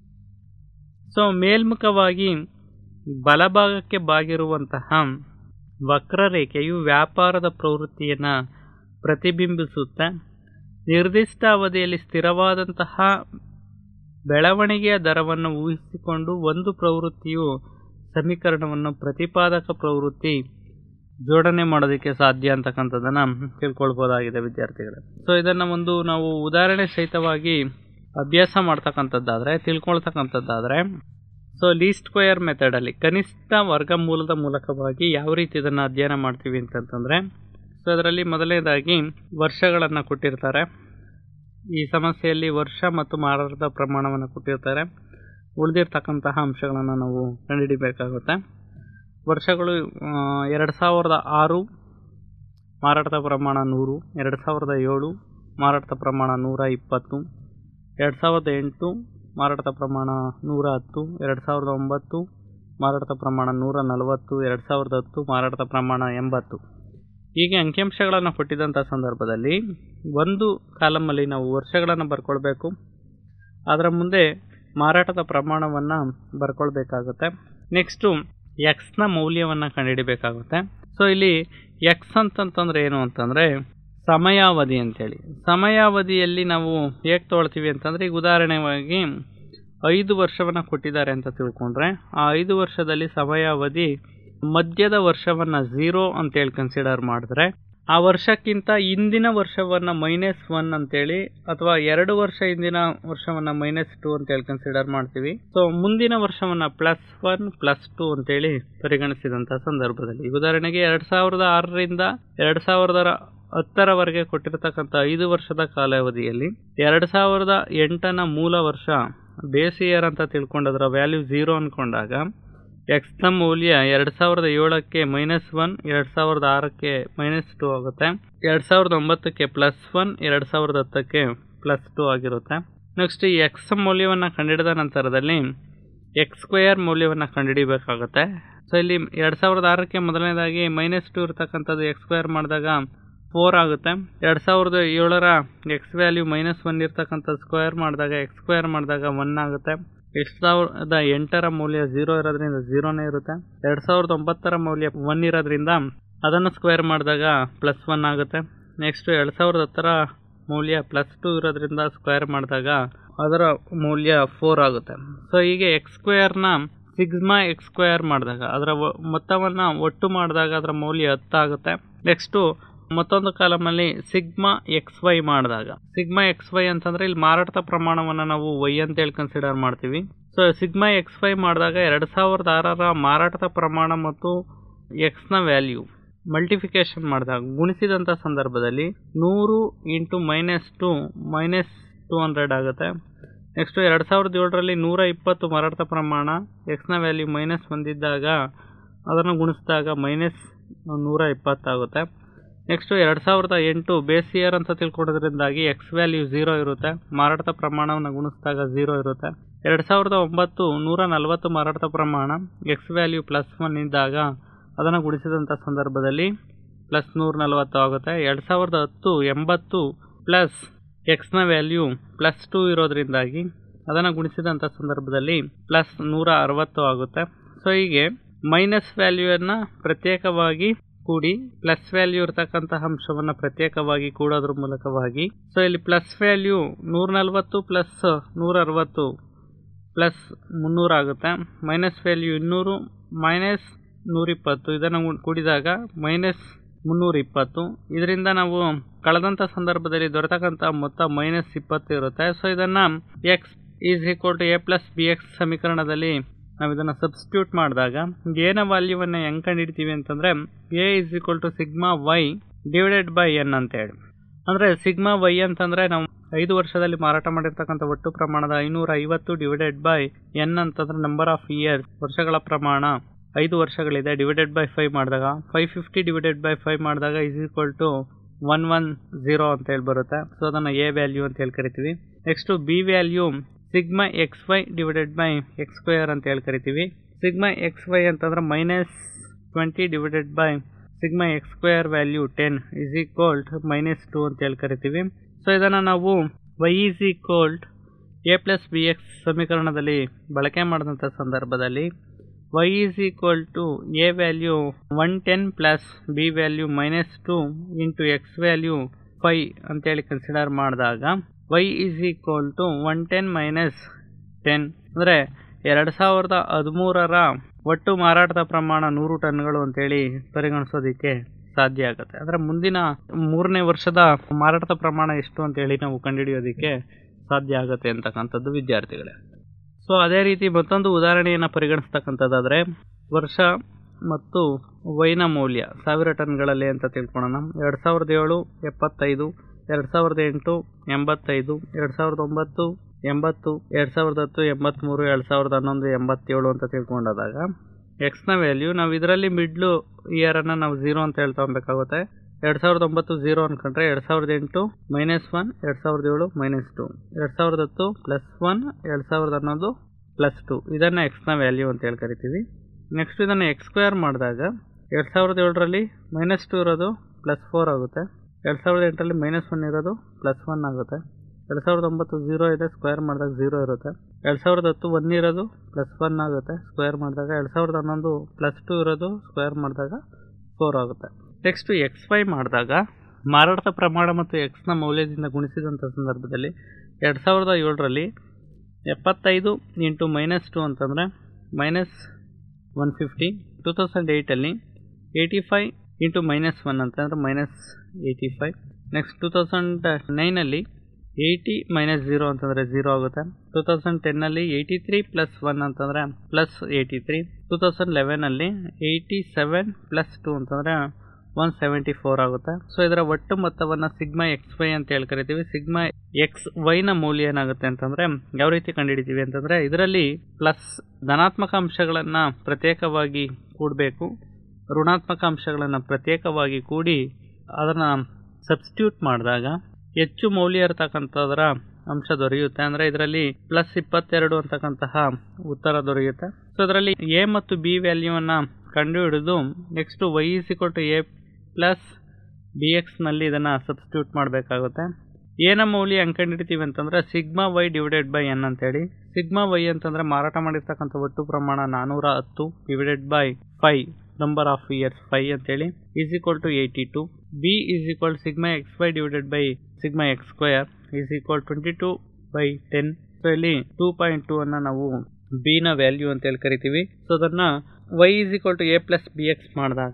ಸೊ ಮೇಲ್ಮುಖವಾಗಿ ಬಲಭಾಗಕ್ಕೆ ಬಾಗಿರುವಂತಹ ವಕ್ರರೇಖೆಯು ವ್ಯಾಪಾರದ ಪ್ರವೃತ್ತಿಯನ್ನು ಪ್ರತಿಬಿಂಬಿಸುತ್ತೆ ನಿರ್ದಿಷ್ಟ ಅವಧಿಯಲ್ಲಿ ಸ್ಥಿರವಾದಂತಹ ಬೆಳವಣಿಗೆಯ ದರವನ್ನು ಊಹಿಸಿಕೊಂಡು ಒಂದು ಪ್ರವೃತ್ತಿಯು ಸಮೀಕರಣವನ್ನು ಪ್ರತಿಪಾದಕ ಪ್ರವೃತ್ತಿ ಜೋಡಣೆ ಮಾಡೋದಕ್ಕೆ ಸಾಧ್ಯ ಅಂತಕ್ಕಂಥದ್ದನ್ನು ತಿಳ್ಕೊಳ್ಬೋದಾಗಿದೆ ವಿದ್ಯಾರ್ಥಿಗಳೇ ಸೊ ಇದನ್ನು ಒಂದು ನಾವು ಉದಾಹರಣೆ ಸಹಿತವಾಗಿ ಅಭ್ಯಾಸ ಮಾಡ್ತಕ್ಕಂಥದ್ದಾದರೆ ತಿಳ್ಕೊಳ್ತಕ್ಕಂಥದ್ದಾದರೆ ಸೊ ಲೀಸ್ಟ್ ಸ್ಕ್ವಯರ್ ಮೆಥಡಲ್ಲಿ ಕನಿಷ್ಠ ವರ್ಗಮೂಲದ ಮೂಲಕವಾಗಿ ಯಾವ ರೀತಿ ಇದನ್ನು ಅಧ್ಯಯನ ಮಾಡ್ತೀವಿ ಅಂತಂತಂದರೆ ಸೊ ಅದರಲ್ಲಿ ಮೊದಲನೇದಾಗಿ ವರ್ಷಗಳನ್ನು ಕೊಟ್ಟಿರ್ತಾರೆ ಈ ಸಮಸ್ಯೆಯಲ್ಲಿ ವರ್ಷ ಮತ್ತು ಮಾರಾಟದ ಪ್ರಮಾಣವನ್ನು ಕೊಟ್ಟಿರ್ತಾರೆ ಉಳಿದಿರ್ತಕ್ಕಂತಹ ಅಂಶಗಳನ್ನು ನಾವು ಕಂಡುಹಿಡಿಬೇಕಾಗುತ್ತೆ ವರ್ಷಗಳು ಎರಡು ಸಾವಿರದ ಆರು ಮಾರಾಟದ ಪ್ರಮಾಣ ನೂರು ಎರಡು ಸಾವಿರದ ಏಳು ಮಾರಾಟದ ಪ್ರಮಾಣ ನೂರ ಇಪ್ಪತ್ತು ಎರಡು ಸಾವಿರದ ಎಂಟು ಮಾರಾಟದ ಪ್ರಮಾಣ ನೂರ ಹತ್ತು ಎರಡು ಸಾವಿರದ ಒಂಬತ್ತು ಮಾರಾಟದ ಪ್ರಮಾಣ ನೂರ ನಲವತ್ತು ಎರಡು ಸಾವಿರದ ಹತ್ತು ಮಾರಾಟದ ಪ್ರಮಾಣ ಎಂಬತ್ತು ಹೀಗೆ ಅಂಕಿಅಂಶಗಳನ್ನು ಕೊಟ್ಟಿದ್ದಂಥ ಸಂದರ್ಭದಲ್ಲಿ ಒಂದು ಕಾಲಮಲ್ಲಿ ನಾವು ವರ್ಷಗಳನ್ನು ಬರ್ಕೊಳ್ಬೇಕು ಅದರ ಮುಂದೆ ಮಾರಾಟದ ಪ್ರಮಾಣವನ್ನು ಬರ್ಕೊಳ್ಬೇಕಾಗುತ್ತೆ ನೆಕ್ಸ್ಟು ಎಕ್ಸ್ನ ಮೌಲ್ಯವನ್ನು ಕಂಡುಹಿಡಿಬೇಕಾಗುತ್ತೆ ಸೊ ಇಲ್ಲಿ ಎಕ್ಸ್ ಅಂತಂತಂದ್ರೆ ಏನು ಅಂತಂದರೆ ಸಮಯಾವಧಿ ಅಂತೇಳಿ ಸಮಯಾವಧಿಯಲ್ಲಿ ನಾವು ಹೇಗೆ ತೊಗೊಳ್ತೀವಿ ಅಂತಂದರೆ ಈಗ ಉದಾಹರಣೆಯಾಗಿ ಐದು ವರ್ಷವನ್ನು ಕೊಟ್ಟಿದ್ದಾರೆ ಅಂತ ತಿಳ್ಕೊಂಡ್ರೆ ಆ ಐದು ವರ್ಷದಲ್ಲಿ ಸಮಯಾವಧಿ ಮಧ್ಯದ ವರ್ಷವನ್ನು ಝೀರೋ ಅಂತೇಳಿ ಕನ್ಸಿಡರ್ ಮಾಡಿದ್ರೆ ಆ ವರ್ಷಕ್ಕಿಂತ ಹಿಂದಿನ ವರ್ಷವನ್ನು ಮೈನಸ್ ಒನ್ ಅಂತೇಳಿ ಅಥವಾ ಎರಡು ವರ್ಷ ಹಿಂದಿನ ವರ್ಷವನ್ನು ಮೈನಸ್ ಟು ಅಂತೇಳಿ ಕನ್ಸಿಡರ್ ಮಾಡ್ತೀವಿ ಸೊ ಮುಂದಿನ ವರ್ಷವನ್ನು ಪ್ಲಸ್ ಒನ್ ಪ್ಲಸ್ ಟು ಅಂತೇಳಿ ಪರಿಗಣಿಸಿದಂಥ ಸಂದರ್ಭದಲ್ಲಿ ಉದಾಹರಣೆಗೆ ಎರಡು ಸಾವಿರದ ಆರರಿಂದ ಎರಡು ಸಾವಿರದ ಹತ್ತರವರೆಗೆ ಕೊಟ್ಟಿರತಕ್ಕಂಥ ಐದು ವರ್ಷದ ಕಾಲಾವಧಿಯಲ್ಲಿ ಎರಡು ಸಾವಿರದ ಎಂಟನ ಮೂಲ ವರ್ಷ ಬೇಸ್ ಇಯರ್ ಅಂತ ತಿಳ್ಕೊಂಡು ಅದರ ವ್ಯಾಲ್ಯೂ ಝೀರೋ ಅಂದ್ಕೊಂಡಾಗ ಎಕ್ಸ್ನ ಮೌಲ್ಯ ಎರಡು ಸಾವಿರದ ಏಳಕ್ಕೆ ಮೈನಸ್ ಒನ್ ಎರಡು ಸಾವಿರದ ಆರಕ್ಕೆ ಮೈನಸ್ ಟು ಆಗುತ್ತೆ ಎರಡು ಸಾವಿರದ ಒಂಬತ್ತಕ್ಕೆ ಪ್ಲಸ್ ಒನ್ ಎರಡು ಸಾವಿರದ ಹತ್ತಕ್ಕೆ ಪ್ಲಸ್ ಟು ಆಗಿರುತ್ತೆ ನೆಕ್ಸ್ಟ್ ಈ ಎಕ್ಸ್ ಮೌಲ್ಯವನ್ನು ಕಂಡುಹಿಡಿದ ನಂತರದಲ್ಲಿ ಎಕ್ಸ್ ಸ್ಕ್ವೇರ್ ಮೌಲ್ಯವನ್ನು ಕಂಡುಹಿಡಿಬೇಕಾಗುತ್ತೆ ಸೊ ಇಲ್ಲಿ ಎರಡು ಸಾವಿರದ ಆರಕ್ಕೆ ಮೊದಲನೇದಾಗಿ ಮೈನಸ್ ಟು ಇರ್ತಕ್ಕಂಥದ್ದು ಎಕ್ಸ್ ಸ್ಕ್ವೇರ್ ಮಾಡಿದಾಗ ಫೋರ್ ಆಗುತ್ತೆ ಎರಡು ಸಾವಿರದ ಏಳರ ಎಕ್ಸ್ ವ್ಯಾಲ್ಯೂ ಮೈನಸ್ ಒನ್ ಇರ್ತಕ್ಕಂಥ ಸ್ಕ್ವೇರ್ ಮಾಡಿದಾಗ ಎಕ್ಸ್ ಸ್ಕ್ವೇರ್ ಮಾಡಿದಾಗ ಒನ್ ಆಗುತ್ತೆ ಎರಡು ಸಾವಿರದ ಎಂಟರ ಮೌಲ್ಯ ಝೀರೋ ಇರೋದ್ರಿಂದ ಝೀರೋನೇ ಇರುತ್ತೆ ಎರಡು ಸಾವಿರದ ಒಂಬತ್ತರ ಮೌಲ್ಯ ಒನ್ ಇರೋದ್ರಿಂದ ಅದನ್ನು ಸ್ಕ್ವೇರ್ ಮಾಡಿದಾಗ ಪ್ಲಸ್ ಒನ್ ಆಗುತ್ತೆ ನೆಕ್ಸ್ಟ್ ಎರಡು ಸಾವಿರದ ಹತ್ತರ ಮೌಲ್ಯ ಪ್ಲಸ್ ಟು ಇರೋದ್ರಿಂದ ಸ್ಕ್ವೇರ್ ಮಾಡಿದಾಗ ಅದರ ಮೌಲ್ಯ ಫೋರ್ ಆಗುತ್ತೆ ಸೊ ಹೀಗೆ ಎಕ್ಸ್ ಸ್ಕ್ವೇರ್ನ ಸಿಗ್ಮಾ ಎಕ್ಸ್ ಸ್ಕ್ವೇರ್ ಮಾಡಿದಾಗ ಅದರ ಮೊತ್ತವನ್ನು ಒಟ್ಟು ಮಾಡಿದಾಗ ಅದರ ಮೌಲ್ಯ ಹತ್ತಾಗುತ್ತೆ ನೆಕ್ಸ್ಟು ಮತ್ತೊಂದು ಕಾಲಮಲ್ಲಿ ಸಿಗ್ಮಾ ಎಕ್ಸ್ ವೈ ಮಾಡಿದಾಗ ಸಿಗ್ಮಾ ಎಕ್ಸ್ ವೈ ಅಂತಂದರೆ ಇಲ್ಲಿ ಮಾರಾಟದ ಪ್ರಮಾಣವನ್ನು ನಾವು ವೈ ಅಂತೇಳಿ ಕನ್ಸಿಡರ್ ಮಾಡ್ತೀವಿ ಸೊ ಸಿಗ್ಮಾ ಎಕ್ಸ್ ವೈ ಮಾಡಿದಾಗ ಎರಡು ಸಾವಿರದ ಆರರ ಮಾರಾಟದ ಪ್ರಮಾಣ ಮತ್ತು ಎಕ್ಸ್ನ ವ್ಯಾಲ್ಯೂ ಮಲ್ಟಿಫಿಕೇಶನ್ ಮಾಡಿದಾಗ ಗುಣಿಸಿದಂಥ ಸಂದರ್ಭದಲ್ಲಿ ನೂರು into minus two minus two hundred ಆಗುತ್ತೆ ನೆಕ್ಸ್ಟು ಎರಡು ಸಾವಿರದ ಏಳರಲ್ಲಿ ನೂರ ಇಪ್ಪತ್ತು ಮಾರಾಟದ ಪ್ರಮಾಣ ಎಕ್ಸ್ನ ವ್ಯಾಲ್ಯೂ ಮೈನಸ್ ಹೊಂದಿದ್ದಾಗ ಅದನ್ನು ಗುಣಿಸಿದಾಗ ಮೈನಸ್ ನೂರ ಇಪ್ಪತ್ತಾಗುತ್ತೆ ನೆಕ್ಸ್ಟು ಎರಡು ಸಾವಿರದ ಎಂಟು ಬೇಸ್ ಇಯರ್ ಅಂತ ತಿಳ್ಕೊಡೋದ್ರಿಂದಾಗಿ ಎಕ್ಸ್ ವ್ಯಾಲ್ಯೂ ಝೀರೋ ಇರುತ್ತೆ ಮಾರಾಟದ ಪ್ರಮಾಣವನ್ನು ಗುಣಿಸಿದಾಗ ಝೀರೋ ಇರುತ್ತೆ ಎರಡು ಸಾವಿರದ ಒಂಬತ್ತು ನೂರ ನಲವತ್ತು ಮಾರಾಟದ ಪ್ರಮಾಣ ಎಕ್ಸ್ ವ್ಯಾಲ್ಯೂ ಪ್ಲಸ್ ಒನ್ ಇದ್ದಾಗ ಅದನ್ನು ಗುಣಿಸಿದಂಥ ಸಂದರ್ಭದಲ್ಲಿ ಪ್ಲಸ್ ನೂರ ನಲವತ್ತು ಆಗುತ್ತೆ ಎರಡು ಸಾವಿರದ ಹತ್ತು ಎಂಬತ್ತು ಪ್ಲಸ್ ಎಕ್ಸ್ನ ವ್ಯಾಲ್ಯೂ ಪ್ಲಸ್ ಟು ಇರೋದ್ರಿಂದಾಗಿ ಅದನ್ನು ಗುಣಿಸಿದಂಥ ಸಂದರ್ಭದಲ್ಲಿ ಪ್ಲಸ್ ನೂರ ಅರವತ್ತು ಆಗುತ್ತೆ ಸೊ ಹೀಗೆ ಮೈನಸ್ ವ್ಯಾಲ್ಯೂವನ್ನು ಪ್ರತ್ಯೇಕವಾಗಿ ಕೂಡಿ ಪ್ಲಸ್ ವ್ಯಾಲ್ಯೂ ಇರತಕ್ಕಂತಹ ಅಂಶವನ್ನು ಪ್ರತ್ಯೇಕವಾಗಿ ಕೂಡೋದ್ರ ಮೂಲಕವಾಗಿ ಸೊ ಇಲ್ಲಿ ಪ್ಲಸ್ ವ್ಯಾಲ್ಯೂ ನೂರ ನಲ್ವತ್ತು ಪ್ಲಸ್ ನೂರ ಅರವತ್ತು ಪ್ಲಸ್ ಮುನ್ನೂರು ಆಗುತ್ತೆ ಮೈನಸ್ ವ್ಯಾಲ್ಯೂ ಇನ್ನೂರು ಮೈನಸ್ ನೂರಿಪ್ಪತ್ತು ಇದನ್ನು ಕೂಡಿದಾಗ ಮೈನಸ್ ಮುನ್ನೂರ ಇಪ್ಪತ್ತು ಇದರಿಂದ ನಾವು ಕಳೆದಂಥ ಸಂದರ್ಭದಲ್ಲಿ ದೊರೆತಕ್ಕಂಥ ಮೊತ್ತ ಮೈನಸ್ ಇಪ್ಪತ್ತು ಇರುತ್ತೆ ಸೊ ಇದನ್ನು X is equal to A plus B X ಸಮೀಕರಣದಲ್ಲಿ ನಾವು ಇದನ್ನು ಸಬ್ಸ್ಟಿಟ್ಯೂಟ್ ಮಾಡಿದಾಗ ಏನ ವ್ಯಾಲ್ಯೂವನ್ನು ಹೆಂಗೆ ಕಂಡುಹಿಡ್ತೀವಿ ಅಂತಂದರೆ A is equal to sigma Y divided by N ಅಂತೇಳಿ ಅಂದರೆ ಸಿಗ್ಮಾ ವೈ ಅಂತಂದರೆ ನಾವು ಐದು ವರ್ಷದಲ್ಲಿ ಮಾರಾಟ ಮಾಡಿರ್ತಕ್ಕಂಥ ಒಟ್ಟು ಪ್ರಮಾಣದ ಐನೂರ ಐವತ್ತು ಡಿವೈಡೆಡ್ ಬೈ ಎನ್ ಅಂತಂದರೆ ನಂಬರ್ ಆಫ್ ಇಯರ್ಸ್ ವರ್ಷಗಳ ಪ್ರಮಾಣ ಐದು ವರ್ಷಗಳಿದೆ ಡಿವೈಡೆಡ್ ಬೈ ಫೈವ್ ಮಾಡಿದಾಗ five fifty divided by five ಮಾಡಿದಾಗ is equal to one one zero ಅಂತ ಹೇಳಿ ಬರುತ್ತೆ ಸೊ ಅದನ್ನು ಎ ವ್ಯಾಲ್ಯೂ ಅಂತ ಹೇಳಿ ಕರಿತೀವಿ next B value sigma X Y divided by X square ಅಂತ ಹೇಳಿ ಕರಿತೀವಿ ಸಿಗ್ಮಾ ಎಕ್ಸ್ ವೈ ಅಂತಂದ್ರೆ minus twenty divided by sigma X square value ten is equalled minus two ಅಂತ ಹೇಳಿ ಕರಿತೀವಿ ಸೊ ಇದನ್ನು ನಾವು Y is equalled A plus B X ಸಮೀಕರಣದಲ್ಲಿ ಬಳಕೆ ಮಾಡಿದಂಥ ಸಂದರ್ಭದಲ್ಲಿ Y is equal to A value one ten plus B value minus two into X value five ಅಂತೇಳಿ ಕನ್ಸಿಡರ್ ಮಾಡಿದಾಗ Y is equal to one ten minus ten ಅಂದರೆ ಎರಡು ಸಾವಿರದ ಹದಿಮೂರರ ಒಟ್ಟು ಮಾರಾಟದ ಪ್ರಮಾಣ ನೂರು ಟನ್ಗಳು ಅಂತೇಳಿ ಪರಿಗಣಿಸೋದಕ್ಕೆ ಸಾಧ್ಯ ಆಗುತ್ತೆ ಅಂದರೆ ಮುಂದಿನ ಮೂರನೇ ವರ್ಷದ ಮಾರಾಟದ ಪ್ರಮಾಣ ಎಷ್ಟು ಅಂತೇಳಿ ನಾವು ಕಂಡುಹಿಡಿಯೋದಕ್ಕೆ ಸಾಧ್ಯ ಆಗುತ್ತೆ ಅಂತಕ್ಕಂಥದ್ದು ವಿದ್ಯಾರ್ಥಿಗಳೇ ಸೊ ಅದೇ ರೀತಿ ಮತ್ತೊಂದು ಉದಾಹರಣೆಯನ್ನು ಪರಿಗಣಿಸ್ತಕ್ಕಂಥದ್ದಾದರೆ ವರ್ಷ ಮತ್ತು ವೈನ ಮೌಲ್ಯ ಸಾವಿರ ಟನ್ಗಳಲ್ಲಿ ಅಂತ ತಿಳ್ಕೊಳ್ಳೋಣ ಎರಡು ಸಾವಿರದ ಏಳು ಎಪ್ಪತ್ತೈದು ಎರಡು ಸಾವಿರದ ಎಂಟು ಎಂಬತ್ತೈದು ಎರಡು ಸಾವಿರದ ಒಂಬತ್ತು ಎಂಬತ್ತು ಎರಡು ಸಾವಿರದ ಹತ್ತು ಎಂಬತ್ತ್ಮೂರು ಎರಡು ಸಾವಿರದ ಹನ್ನೊಂದು ಎಂಬತ್ತೇಳು ಅಂತ ತಿಳ್ಕೊಂಡಾದಾಗ ಎಕ್ಸ್ನ ವ್ಯಾಲ್ಯೂ ನಾವು ಇದರಲ್ಲಿ ಮಿಡ್ಲು ಇಯರನ್ನು ನಾವು ಝೀರೋ ಅಂತ ಹೇಳ್ತಾ ಹೋಗ್ಬೇಕಾಗುತ್ತೆ ಎರಡು ಸಾವಿರದ ಒಂಬತ್ತು ಝೀರೋ ಅನ್ಕೊಂಡ್ರೆ ಎರಡು ಸಾವಿರದ ಎಂಟು ಮೈನಸ್ ಒನ್ ಎರಡು ಸಾವಿರದ ಏಳು ಮೈನಸ್ ಟು ಎರಡು ಸಾವಿರದ ಹತ್ತು ಪ್ಲಸ್ ಒನ್ ಎರಡು ಸಾವಿರದ ಹನ್ನೊಂದು ಪ್ಲಸ್ ಟು ಇದನ್ನು ಎಕ್ಸ್ನ ವ್ಯಾಲ್ಯೂ ಅಂತ ಹೇಳಿ ಕರಿತೀವಿ ನೆಕ್ಸ್ಟ್ ಇದನ್ನು ಎಕ್ಸ್ ಸ್ಕ್ವೇರ್ ಮಾಡಿದಾಗ ಎರಡು ಸಾವಿರದ ಏಳರಲ್ಲಿ ಮೈನಸ್ ಟು ಇರೋದು ಪ್ಲಸ್ ಫೋರ್ ಆಗುತ್ತೆ ಎರಡು ಸಾವಿರದ ಎಂಟರಲ್ಲಿ ಮೈನಸ್ ಒನ್ ಇರೋದು ಪ್ಲಸ್ ಒನ್ ಆಗುತ್ತೆ ಎರಡು ಸಾವಿರದ ಒಂಬತ್ತು ಝೀರೋ ಇದೆ ಸ್ಕ್ವೇರ್ ಮಾಡಿದಾಗ ಝೀರೋ ಇರುತ್ತೆ ಎರಡು ಸಾವಿರದ ಹತ್ತು ಒನ್ ಇರೋದು ಪ್ಲಸ್ ಒನ್ ಆಗುತ್ತೆ ಸ್ಕ್ವೇರ್ ಮಾಡಿದಾಗ ಎರಡು ಸಾವಿರದ ಹನ್ನೊಂದು ಪ್ಲಸ್ ಟು ಇರೋದು ಸ್ಕ್ವೇರ್ ಮಾಡಿದಾಗ ಫೋರ್ ಆಗುತ್ತೆ ನೆಕ್ಸ್ಟು ಎಕ್ಸ್ ವೈ ಮಾಡಿದಾಗ ಮಾರಾಟದ ಪ್ರಮಾಣ ಮತ್ತು ಎಕ್ಸ್ನ ಮೌಲ್ಯದಿಂದ ಗುಣಿಸಿದಂಥ ಸಂದರ್ಭದಲ್ಲಿ ಎರಡು ಸಾವಿರದ ಏಳರಲ್ಲಿ ಎಪ್ಪತ್ತೈದು ಇಂಟು ಮೈನಸ್ ಟು ಅಂತಂದರೆ minus one fifty two thousand ಏಯ್ಟಲ್ಲಿ eighty five into minus one ಅಂತಂದರೆ minus eighty five next two thousand ನೈನಲ್ಲಿ ಏಯ್ಟಿ ಮೈನಸ್ ಝೀರೋ ಅಂತಂದರೆ ಝೀರೋ ಆಗುತ್ತೆ ಟೂ ತೌಸಂಡ್ ಟೆನ್ನಲ್ಲಿ ಏಯ್ಟಿ ತ್ರೀ ಪ್ಲಸ್ ಒನ್ ಅಂತಂದರೆ plus eighty three two thousand ಲೆವೆನಲ್ಲಿ eighty seven plus two ಅಂತಂದರೆ one seventy four ಆಗುತ್ತೆ so ಇದರ ಒಟ್ಟು ಮೊತ್ತವನ್ನು ಸಿಗ್ಮಾ ಎಕ್ಸ್ ವೈ ಅಂತ ಹೇಳಿ ಕರಿತೀವಿ ಸಿಗ್ಮಾ ಎಕ್ಸ್ ವೈನ ಮೌಲ್ಯ ಏನಾಗುತ್ತೆ ಅಂತಂದರೆ ಯಾವ ರೀತಿ ಕಂಡುಹಿಡಿತೀವಿ ಅಂತಂದರೆ ಇದರಲ್ಲಿ ಪ್ಲಸ್ ಧನಾತ್ಮಕ ಅಂಶಗಳನ್ನು ಪ್ರತ್ಯೇಕವಾಗಿ ಕೂಡಬೇಕು ಋಣಾತ್ಮಕ ಅಂಶಗಳನ್ನು ಪ್ರತ್ಯೇಕವಾಗಿ ಕೂಡಿ ಅದನ್ನು ಸಬ್ಸ್ಟ್ಯೂಟ್ ಮಾಡಿದಾಗ ಹೆಚ್ಚು ಮೌಲ್ಯ ಇರತಕ್ಕಂಥದ್ರ ಅಂಶ ದೊರೆಯುತ್ತೆ ಅಂದರೆ ಇದರಲ್ಲಿ ಪ್ಲಸ್ ಇಪ್ಪತ್ತೆರಡು ಅಂತಕ್ಕಂತಹ ಉತ್ತರ ದೊರೆಯುತ್ತೆ ಸೊ ಇದರಲ್ಲಿ ಎ ಮತ್ತು ಬಿ ವ್ಯಾಲ್ಯೂವನ್ನು ಕಂಡುಹಿಡಿದು next Y is equal to A plus B ಎಕ್ಸ್ನಲ್ಲಿ ಇದನ್ನು ಸಬ್ಸ್ಟ್ಯೂಟ್ ಮಾಡಬೇಕಾಗುತ್ತೆ ಏನ ಮೌಲ್ಯ ಹೆಂಗೆ ಕಂಡುಹಿಡಿತೀವಿ ಅಂತಂದರೆ sigma Y divided by N ಅಂತೇಳಿ ಸಿಗ್ಮಾ ವೈ ಅಂತಂದರೆ ಮಾರಾಟ ಮಾಡಿರ್ತಕ್ಕಂಥ ಒಟ್ಟು ಪ್ರಮಾಣ ನಾನ್ನೂರ ಹತ್ತು divided by five number of years five ಅಂತೇಳಿ is equal to eighty two B is equal sigma X Y divided by sigma X square is equal twenty two by ten so ಇಲ್ಲಿ two point two ಅನ್ನು ನಾವು B ನ value ಅಂತ ಹೇಳಿ ಕರಿತೀವಿ so ಅದನ್ನು Y is equal to A plus B X ಮಾಡಿದಾಗ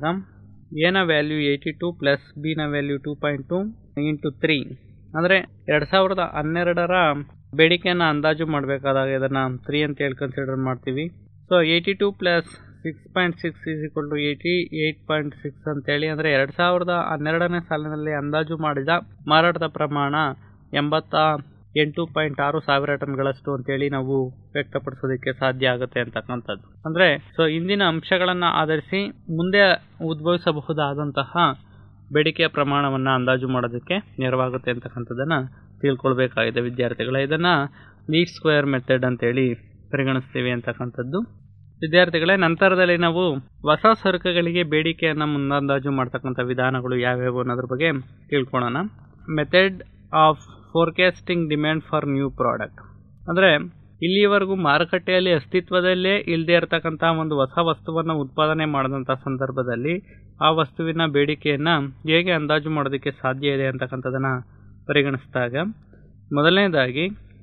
ಎನ value eighty two plus B ನ value two point two into three ಅಂದರೆ ಎರಡು ಸಾವಿರದ ಹನ್ನೆರಡರ ಬೇಡಿಕೆಯನ್ನು ಅಂದಾಜು ಮಾಡಬೇಕಾದಾಗ ಇದನ್ನು ತ್ರೀ ಅಂತ ಹೇಳಿ ಕನ್ಸಿಡರ್ ಮಾಡ್ತೀವಿ so eighty two plus six point six is equal to eighty eight point six ಅಂತೇಳಿ ಅಂದರೆ ಎರಡು ಸಾವಿರದ ಹನ್ನೆರಡನೇ ಸಾಲಿನಲ್ಲಿ ಅಂದಾಜು ಮಾಡಿದ ಮಾರಾಟದ ಪ್ರಮಾಣ ಎಂಬತ್ತ ಎಂಟು ಪಾಯಿಂಟ್ ಆರು ಸಾವಿರ ಟನ್ಗಳಷ್ಟು ಅಂತೇಳಿ ನಾವು ವ್ಯಕ್ತಪಡಿಸೋದಕ್ಕೆ ಸಾಧ್ಯ ಆಗುತ್ತೆ ಅಂತಕ್ಕಂಥದ್ದು ಅಂದರೆ ಸೊ ಇಂದಿನ ಅಂಶಗಳನ್ನು ಆಧರಿಸಿ ಮುಂದೆ ಉದ್ಭವಿಸಬಹುದಾದಂತಹ ಬೇಡಿಕೆಯ ಪ್ರಮಾಣವನ್ನು ಅಂದಾಜು ಮಾಡೋದಕ್ಕೆ ನೆರವಾಗುತ್ತೆ ಅಂತಕ್ಕಂಥದ್ದನ್ನು ತಿಳ್ಕೊಳ್ಬೇಕಾಗಿದೆ ವಿದ್ಯಾರ್ಥಿಗಳ ಇದನ್ನು ಲೀಡ್ ಸ್ಕ್ವೇರ್ ಮೆಥಡ್ ಅಂತೇಳಿ ಪರಿಗಣಿಸ್ತೀವಿ ಅಂತಕ್ಕಂಥದ್ದು ವಿದ್ಯಾರ್ಥಿಗಳೇ ನಂತರದಲ್ಲಿ ನಾವು ಹೊಸ ಸರಕುಗಳಿಗೆ ಬೇಡಿಕೆಯನ್ನು ಮುಂದಂದಾಜು ಮಾಡ್ತಕ್ಕಂಥ ವಿಧಾನಗಳು ಯಾವ್ಯಾವು ಅನ್ನೋದ್ರ ಬಗ್ಗೆ ತಿಳ್ಕೊಳ್ಳೋಣ method of forecasting demand for new product ಅಂದರೆ ಇಲ್ಲಿಯವರೆಗೂ ಮಾರುಕಟ್ಟೆಯಲ್ಲಿ ಅಸ್ತಿತ್ವದಲ್ಲೇ ಇಲ್ಲದೆ ಇರತಕ್ಕಂಥ ಒಂದು ಹೊಸ ವಸ್ತುವನ್ನು ಉತ್ಪಾದನೆ ಮಾಡಿದಂಥ ಸಂದರ್ಭದಲ್ಲಿ ಆ ವಸ್ತುವಿನ ಬೇಡಿಕೆಯನ್ನು ಹೇಗೆ ಅಂದಾಜು ಮಾಡೋದಕ್ಕೆ ಸಾಧ್ಯ ಇದೆ ಅಂತಕ್ಕಂಥದ್ದನ್ನು ಪರಿಗಣಿಸಿದಾಗ ಮೊದಲನೇದಾಗಿ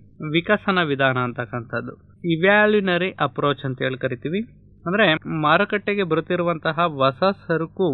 ವಿಕಸನ ವಿಧಾನ ಅಂತಕ್ಕಂಥದ್ದು ಇವ್ಯಾಲ್ಯುನರಿ ಅಪ್ರೋಚ್ ಅಂತ ಹೇಳಿ ಕರಿತೀವಿ ಅಂದರೆ ಮಾರುಕಟ್ಟೆಗೆ ಬರುತ್ತಿರುವಂತಹ ಹೊಸ ಸರಕು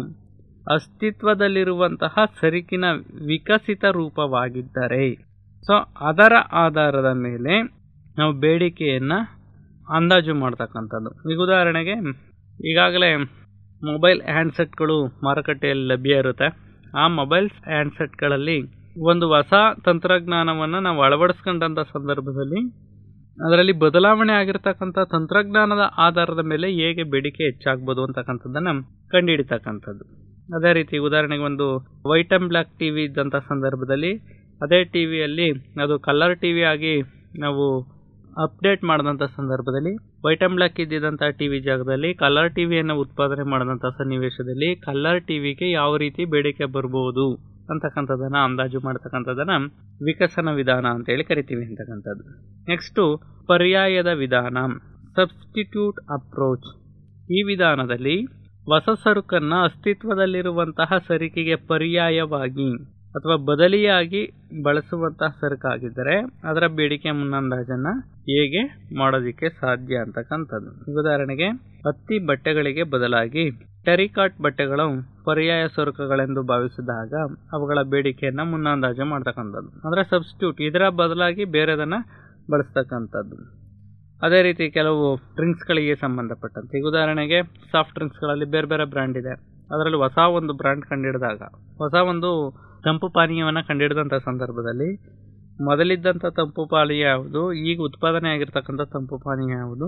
ಅಸ್ತಿತ್ವದಲ್ಲಿರುವಂತಹ ಸರಕಿನ ವಿಕಸಿತ ರೂಪವಾಗಿದ್ದರೆ ಸೊ ಅದರ ಆಧಾರದ ಮೇಲೆ ನಾವು ಬೇಡಿಕೆಯನ್ನು ಅಂದಾಜು ಮಾಡ್ತಕ್ಕಂಥದ್ದು ಈಗ ಉದಾಹರಣೆಗೆ ಈಗಾಗಲೇ ಮೊಬೈಲ್ ಹ್ಯಾಂಡ್ಸೆಟ್ಗಳು ಮಾರುಕಟ್ಟೆಯಲ್ಲಿ ಲಭ್ಯ ಇರುತ್ತೆ ಆ ಮೊಬೈಲ್ ಹ್ಯಾಂಡ್ಸೆಟ್ಗಳಲ್ಲಿ ಒಂದು ಹೊಸ ತಂತ್ರಜ್ಞಾನವನ್ನು ನಾವು ಅಳವಡಿಸ್ಕೊಂಡಂಥ ಸಂದರ್ಭದಲ್ಲಿ ಅದರಲ್ಲಿ ಬದಲಾವಣೆ ಆಗಿರ್ತಕ್ಕಂಥ ತಂತ್ರಜ್ಞಾನದ ಆಧಾರದ ಮೇಲೆ ಹೇಗೆ ಬೇಡಿಕೆ ಹೆಚ್ಚಾಗ್ಬೋದು ಅಂತಕ್ಕಂಥದ್ದನ್ನು ಕಂಡುಹಿಡಿತಕ್ಕಂಥದ್ದು ಅದೇ ರೀತಿ ಉದಾಹರಣೆಗೆ ಒಂದು white and black T V ಇದ್ದಂಥ ಸಂದರ್ಭದಲ್ಲಿ ಅದೇ ಟಿ ವಿಯಲ್ಲಿ ಅದು ಕಲರ್ ಟಿ ವಿ ಆಗಿ ನಾವು ಅಪ್ಡೇಟ್ ಮಾಡಿದಂಥ ಸಂದರ್ಭದಲ್ಲಿ ವೈಟ್ ಆ್ಯಂಡ್ ಬ್ಲ್ಯಾಕ್ ಇದ್ದಿದ್ದಂಥ ಟಿ ವಿ ಜಾಗದಲ್ಲಿ ಕಲರ್ ಟಿ ವಿಯನ್ನು ಉತ್ಪಾದನೆ ಮಾಡಿದಂಥ ಸನ್ನಿವೇಶದಲ್ಲಿ ಕಲರ್ ಟಿ ವಿಗೆ ಯಾವ ರೀತಿ ಬೇಡಿಕೆ ಬರ್ಬೋದು ಅಂತಕ್ಕಂಥದ್ದನ್ನು ಅಂದಾಜು ಮಾಡ್ತಕ್ಕಂಥದ್ದನ್ನು ವಿಕಸನ ವಿಧಾನ ಅಂತೇಳಿ ಕರಿತೀವಿ ಅಂತಕ್ಕಂಥದ್ದು ನೆಕ್ಸ್ಟು ಪರ್ಯಾಯದ ವಿಧಾನ ಸಬ್ಸ್ಟಿಟ್ಯೂಟ್ ಅಪ್ರೋಚ್ ಈ ವಿಧಾನದಲ್ಲಿ ಹೊಸ ಸರಕನ್ನು ಅಸ್ತಿತ್ವದಲ್ಲಿರುವಂತಹ ಸರಕಿಗೆ ಪರ್ಯಾಯವಾಗಿ ಅಥವಾ ಬದಲಿಯಾಗಿ ಬಳಸುವಂತಹ ಸರಕಾಗಿದ್ದರೆ ಅದರ ಬೇಡಿಕೆ ಮುನ್ನಂದಾಜನ್ನು ಹೇಗೆ ಮಾಡೋದಕ್ಕೆ ಸಾಧ್ಯ ಅಂತಕ್ಕಂಥದ್ದು ಉದಾಹರಣೆಗೆ ಹತ್ತಿ ಬಟ್ಟೆಗಳಿಗೆ ಬದಲಾಗಿ ಟೆರಿಕಾಟ್ ಬಟ್ಟೆಗಳು ಪರ್ಯಾಯ ಸರಕುಗಳೆಂದು ಭಾವಿಸಿದಾಗ ಅವುಗಳ ಬೇಡಿಕೆಯನ್ನು ಮುನ್ನಂದಾಜು ಮಾಡ್ತಕ್ಕಂಥದ್ದು ಅಂದರೆ ಸಬ್ಸ್ಟ್ಯೂಟ್ ಇದರ ಬದಲಾಗಿ ಬೇರೆದನ್ನು ಬಳಸ್ತಕ್ಕಂಥದ್ದು ಅದೇ ರೀತಿ ಕೆಲವು ಡ್ರಿಂಕ್ಸ್ಗಳಿಗೆ ಸಂಬಂಧಪಟ್ಟಂತೆ ಈಗ ಉದಾಹರಣೆಗೆ ಸಾಫ್ಟ್ ಡ್ರಿಂಕ್ಸ್ಗಳಲ್ಲಿ ಬೇರೆ ಬೇರೆ ಬ್ರ್ಯಾಂಡ್ ಇದೆ ಅದರಲ್ಲಿ ಹೊಸ ಒಂದು ಬ್ರ್ಯಾಂಡ್ ಕಂಡಿಡಿದಾಗ ಹೊಸ ಒಂದು ತಂಪು ಪಾನೀಯವನ್ನು ಕಂಡುಹಿಡಿದಂಥ ಸಂದರ್ಭದಲ್ಲಿ ಮೊದಲಿದ್ದಂಥ ತಂಪು ಪಾನೀಯ ಯಾವುದು ಈಗ ಉತ್ಪಾದನೆ ಆಗಿರ್ತಕ್ಕಂಥ ತಂಪು ಪಾನೀಯ ಯಾವುದು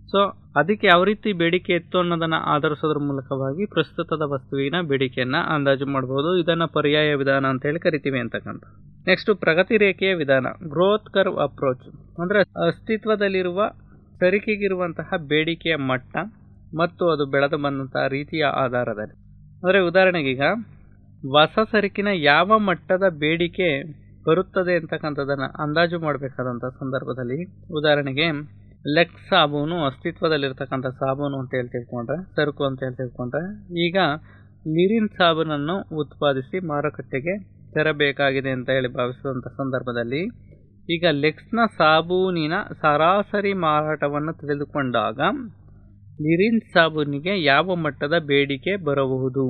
ಸೊ ಅದಕ್ಕೆ ಯಾವ ರೀತಿ ಬೇಡಿಕೆ ಇತ್ತು ಅನ್ನೋದನ್ನು ಆಧರಿಸೋದ್ರ ಮೂಲಕವಾಗಿ ಪ್ರಸ್ತುತದ ವಸ್ತುವಿನ ಬೇಡಿಕೆಯನ್ನು ಅಂದಾಜು ಮಾಡ್ಬೋದು ಇದನ್ನು ಪರ್ಯಾಯ ವಿಧಾನ ಅಂತೇಳಿ ಕರಿತೀವಿ ಅಂತಕ್ಕಂಥ ನೆಕ್ಸ್ಟ್ ಪ್ರಗತಿ ರೇಖೆಯ ವಿಧಾನ ಗ್ರೋತ್ ಕರ್ವ್ ಅಪ್ರೋಚ್ ಅಂದರೆ ಅಸ್ತಿತ್ವದಲ್ಲಿರುವ ಸರಿಕೆಗಿರುವಂತಹ ಬೇಡಿಕೆಯ ಮಟ್ಟ ಮತ್ತು ಅದು ಬೆಳೆದು ಬಂದಂತಹ ರೀತಿಯ ಆಧಾರದಲ್ಲಿ ಅಂದರೆ ಉದಾಹರಣೆಗೆ ಈಗ ಹೊಸ ಸರಕಿನ ಯಾವ ಮಟ್ಟದ ಬೇಡಿಕೆ ಬರುತ್ತದೆ ಅಂತಕ್ಕಂಥದ್ದನ್ನು ಅಂದಾಜು ಮಾಡಬೇಕಾದಂಥ ಸಂದರ್ಭದಲ್ಲಿ ಉದಾಹರಣೆಗೆ ಲೆಕ್ಸ್ ಸಾಬೂನು ಅಸ್ತಿತ್ವದಲ್ಲಿರ್ತಕ್ಕಂಥ ಸಾಬೂನು ಅಂತ ಹೇಳಿ ತಿಳ್ಕೊಂಡ್ರೆ ಸರಕು ಅಂತ ಹೇಳಿ ತಿಳ್ಕೊಂಡ್ರೆ ಈಗ ಲಿರಿನ್ ಸಾಬೂನನ್ನು ಉತ್ಪಾದಿಸಿ ಮಾರುಕಟ್ಟೆಗೆ ತರಬೇಕಾಗಿದೆ ಅಂತ ಹೇಳಿ ಭಾವಿಸಿದಂಥ ಸಂದರ್ಭದಲ್ಲಿ ಈಗ ಲೆಕ್ಸ್ನ ಸಾಬೂನಿನ ಸರಾಸರಿ ಮಾರಾಟವನ್ನು ತಿಳಿದುಕೊಂಡಾಗ ಲಿರಿನ್ ಸಾಬೂನಿಗೆ ಯಾವ ಮಟ್ಟದ ಬೇಡಿಕೆ ಬರಬಹುದು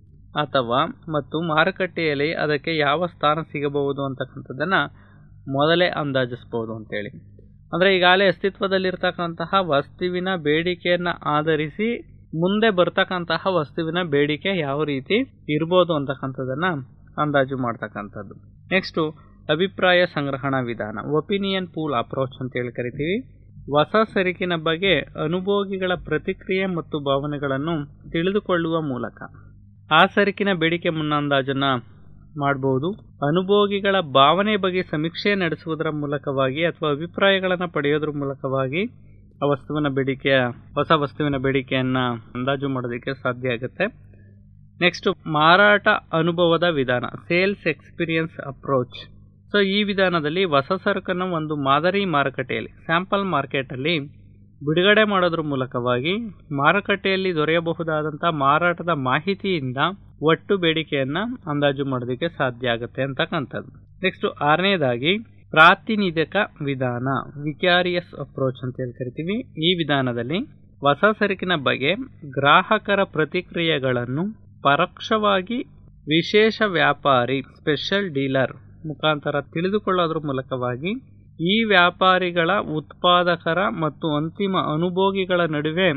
ಅಥವಾ ಮತ್ತು ಮಾರುಕಟ್ಟೆಯಲ್ಲಿ ಅದಕ್ಕೆ ಯಾವ ಸ್ಥಾನ ಸಿಗಬಹುದು ಅಂತಕ್ಕಂಥದ್ದನ್ನು ಮೊದಲೇ ಅಂದಾಜಿಸ್ಬೋದು ಅಂತೇಳಿ ಅಂದರೆ ಈಗಾಗಲೇ ಅಸ್ತಿತ್ವದಲ್ಲಿರ್ತಕ್ಕಂತಹ ವಸ್ತುವಿನ ಬೇಡಿಕೆಯನ್ನು ಆಧರಿಸಿ ಮುಂದೆ ಬರ್ತಕ್ಕಂತಹ ವಸ್ತುವಿನ ಬೇಡಿಕೆ ಯಾವ ರೀತಿ ಇರ್ಬೋದು ಅಂತಕ್ಕಂಥದ್ದನ್ನು ಅಂದಾಜು ಮಾಡ್ತಕ್ಕಂಥದ್ದು ನೆಕ್ಸ್ಟು ಅಭಿಪ್ರಾಯ ಸಂಗ್ರಹಣಾ ವಿಧಾನ ಒಪಿನಿಯನ್ ಪೂಲ್ ಅಪ್ರೋಚ್ ಅಂತೇಳಿ ಕರಿತೀವಿ ಹೊಸ ಸರಕಿನ ಬಗ್ಗೆ ಅನುಭೋಗಿಗಳ ಪ್ರತಿಕ್ರಿಯೆ ಮತ್ತು ಭಾವನೆಗಳನ್ನು ತಿಳಿದುಕೊಳ್ಳುವ ಮೂಲಕ ಆ ಸರಕಿನ ಬೇಡಿಕೆ ಮುನ್ನಂದಾಜನ್ನು ಮಾಡಬಹುದು ಅನುಭೋಗಿಗಳ ಭಾವನೆ ಬಗ್ಗೆ ಸಮೀಕ್ಷೆ ನಡೆಸುವುದರ ಮೂಲಕವಾಗಿ ಅಥವಾ ಅಭಿಪ್ರಾಯಗಳನ್ನು ಪಡೆಯೋದ್ರ ಮೂಲಕವಾಗಿ ಆ ವಸ್ತುವಿನ ಬೇಡಿಕೆಯ ಹೊಸ ವಸ್ತುವಿನ ಬೇಡಿಕೆಯನ್ನು ಅಂದಾಜು ಮಾಡೋದಕ್ಕೆ ಸಾಧ್ಯ ಆಗುತ್ತೆ ನೆಕ್ಸ್ಟ್ ಮಾರಾಟ ಅನುಭವದ ವಿಧಾನ ಸೇಲ್ಸ್ ಎಕ್ಸ್ಪೀರಿಯನ್ಸ್ ಅಪ್ರೋಚ್ ಸೊ ಈ ವಿಧಾನದಲ್ಲಿ ಹೊಸ ಸರಕನ್ನು ಒಂದು ಮಾದರಿ ಮಾರುಕಟ್ಟೆಯಲ್ಲಿ ಸ್ಯಾಂಪಲ್ ಮಾರ್ಕೆಟಲ್ಲಿ ಬಿಡುಗಡೆ ಮಾಡೋದ್ರ ಮೂಲಕವಾಗಿ ಮಾರುಕಟ್ಟೆಯಲ್ಲಿ ದೊರೆಯಬಹುದಾದಂಥ ಮಾರಾಟದ ಮಾಹಿತಿಯಿಂದ ಒಟ್ಟು ಬೇಡಿಕೆಯನ್ನು ಅಂದಾಜು ಮಾಡೋದಕ್ಕೆ ಸಾಧ್ಯ ಆಗುತ್ತೆ ಅಂತಕ್ಕಂಥದ್ದು ನೆಕ್ಸ್ಟ್ ಆರನೇದಾಗಿ ಪ್ರಾತಿನಿಧಿಕ ವಿಧಾನ ವಿಕ್ಯಾರಿಯಸ್ ಅಪ್ರೋಚ್ ಅಂತ ಹೇಳಿ ಕರಿತೀವಿ ಈ ವಿಧಾನದಲ್ಲಿ ಹೊಸ ಸರಕಿನ ಬಗ್ಗೆ ಗ್ರಾಹಕರ ಪ್ರತಿಕ್ರಿಯೆಗಳನ್ನು ಪರೋಕ್ಷವಾಗಿ ವಿಶೇಷ ವ್ಯಾಪಾರಿ ಸ್ಪೆಷಲ್ ಡೀಲರ್ ಮುಖಾಂತರ ತಿಳಿದುಕೊಳ್ಳೋದ್ರ ಮೂಲಕವಾಗಿ ಈ ವ್ಯಾಪಾರಿಗಳ ಉತ್ಪಾದಕರ ಮತ್ತು ಅಂತಿಮ ಅನುಭೋಗಿಗಳ ನಡುವೆ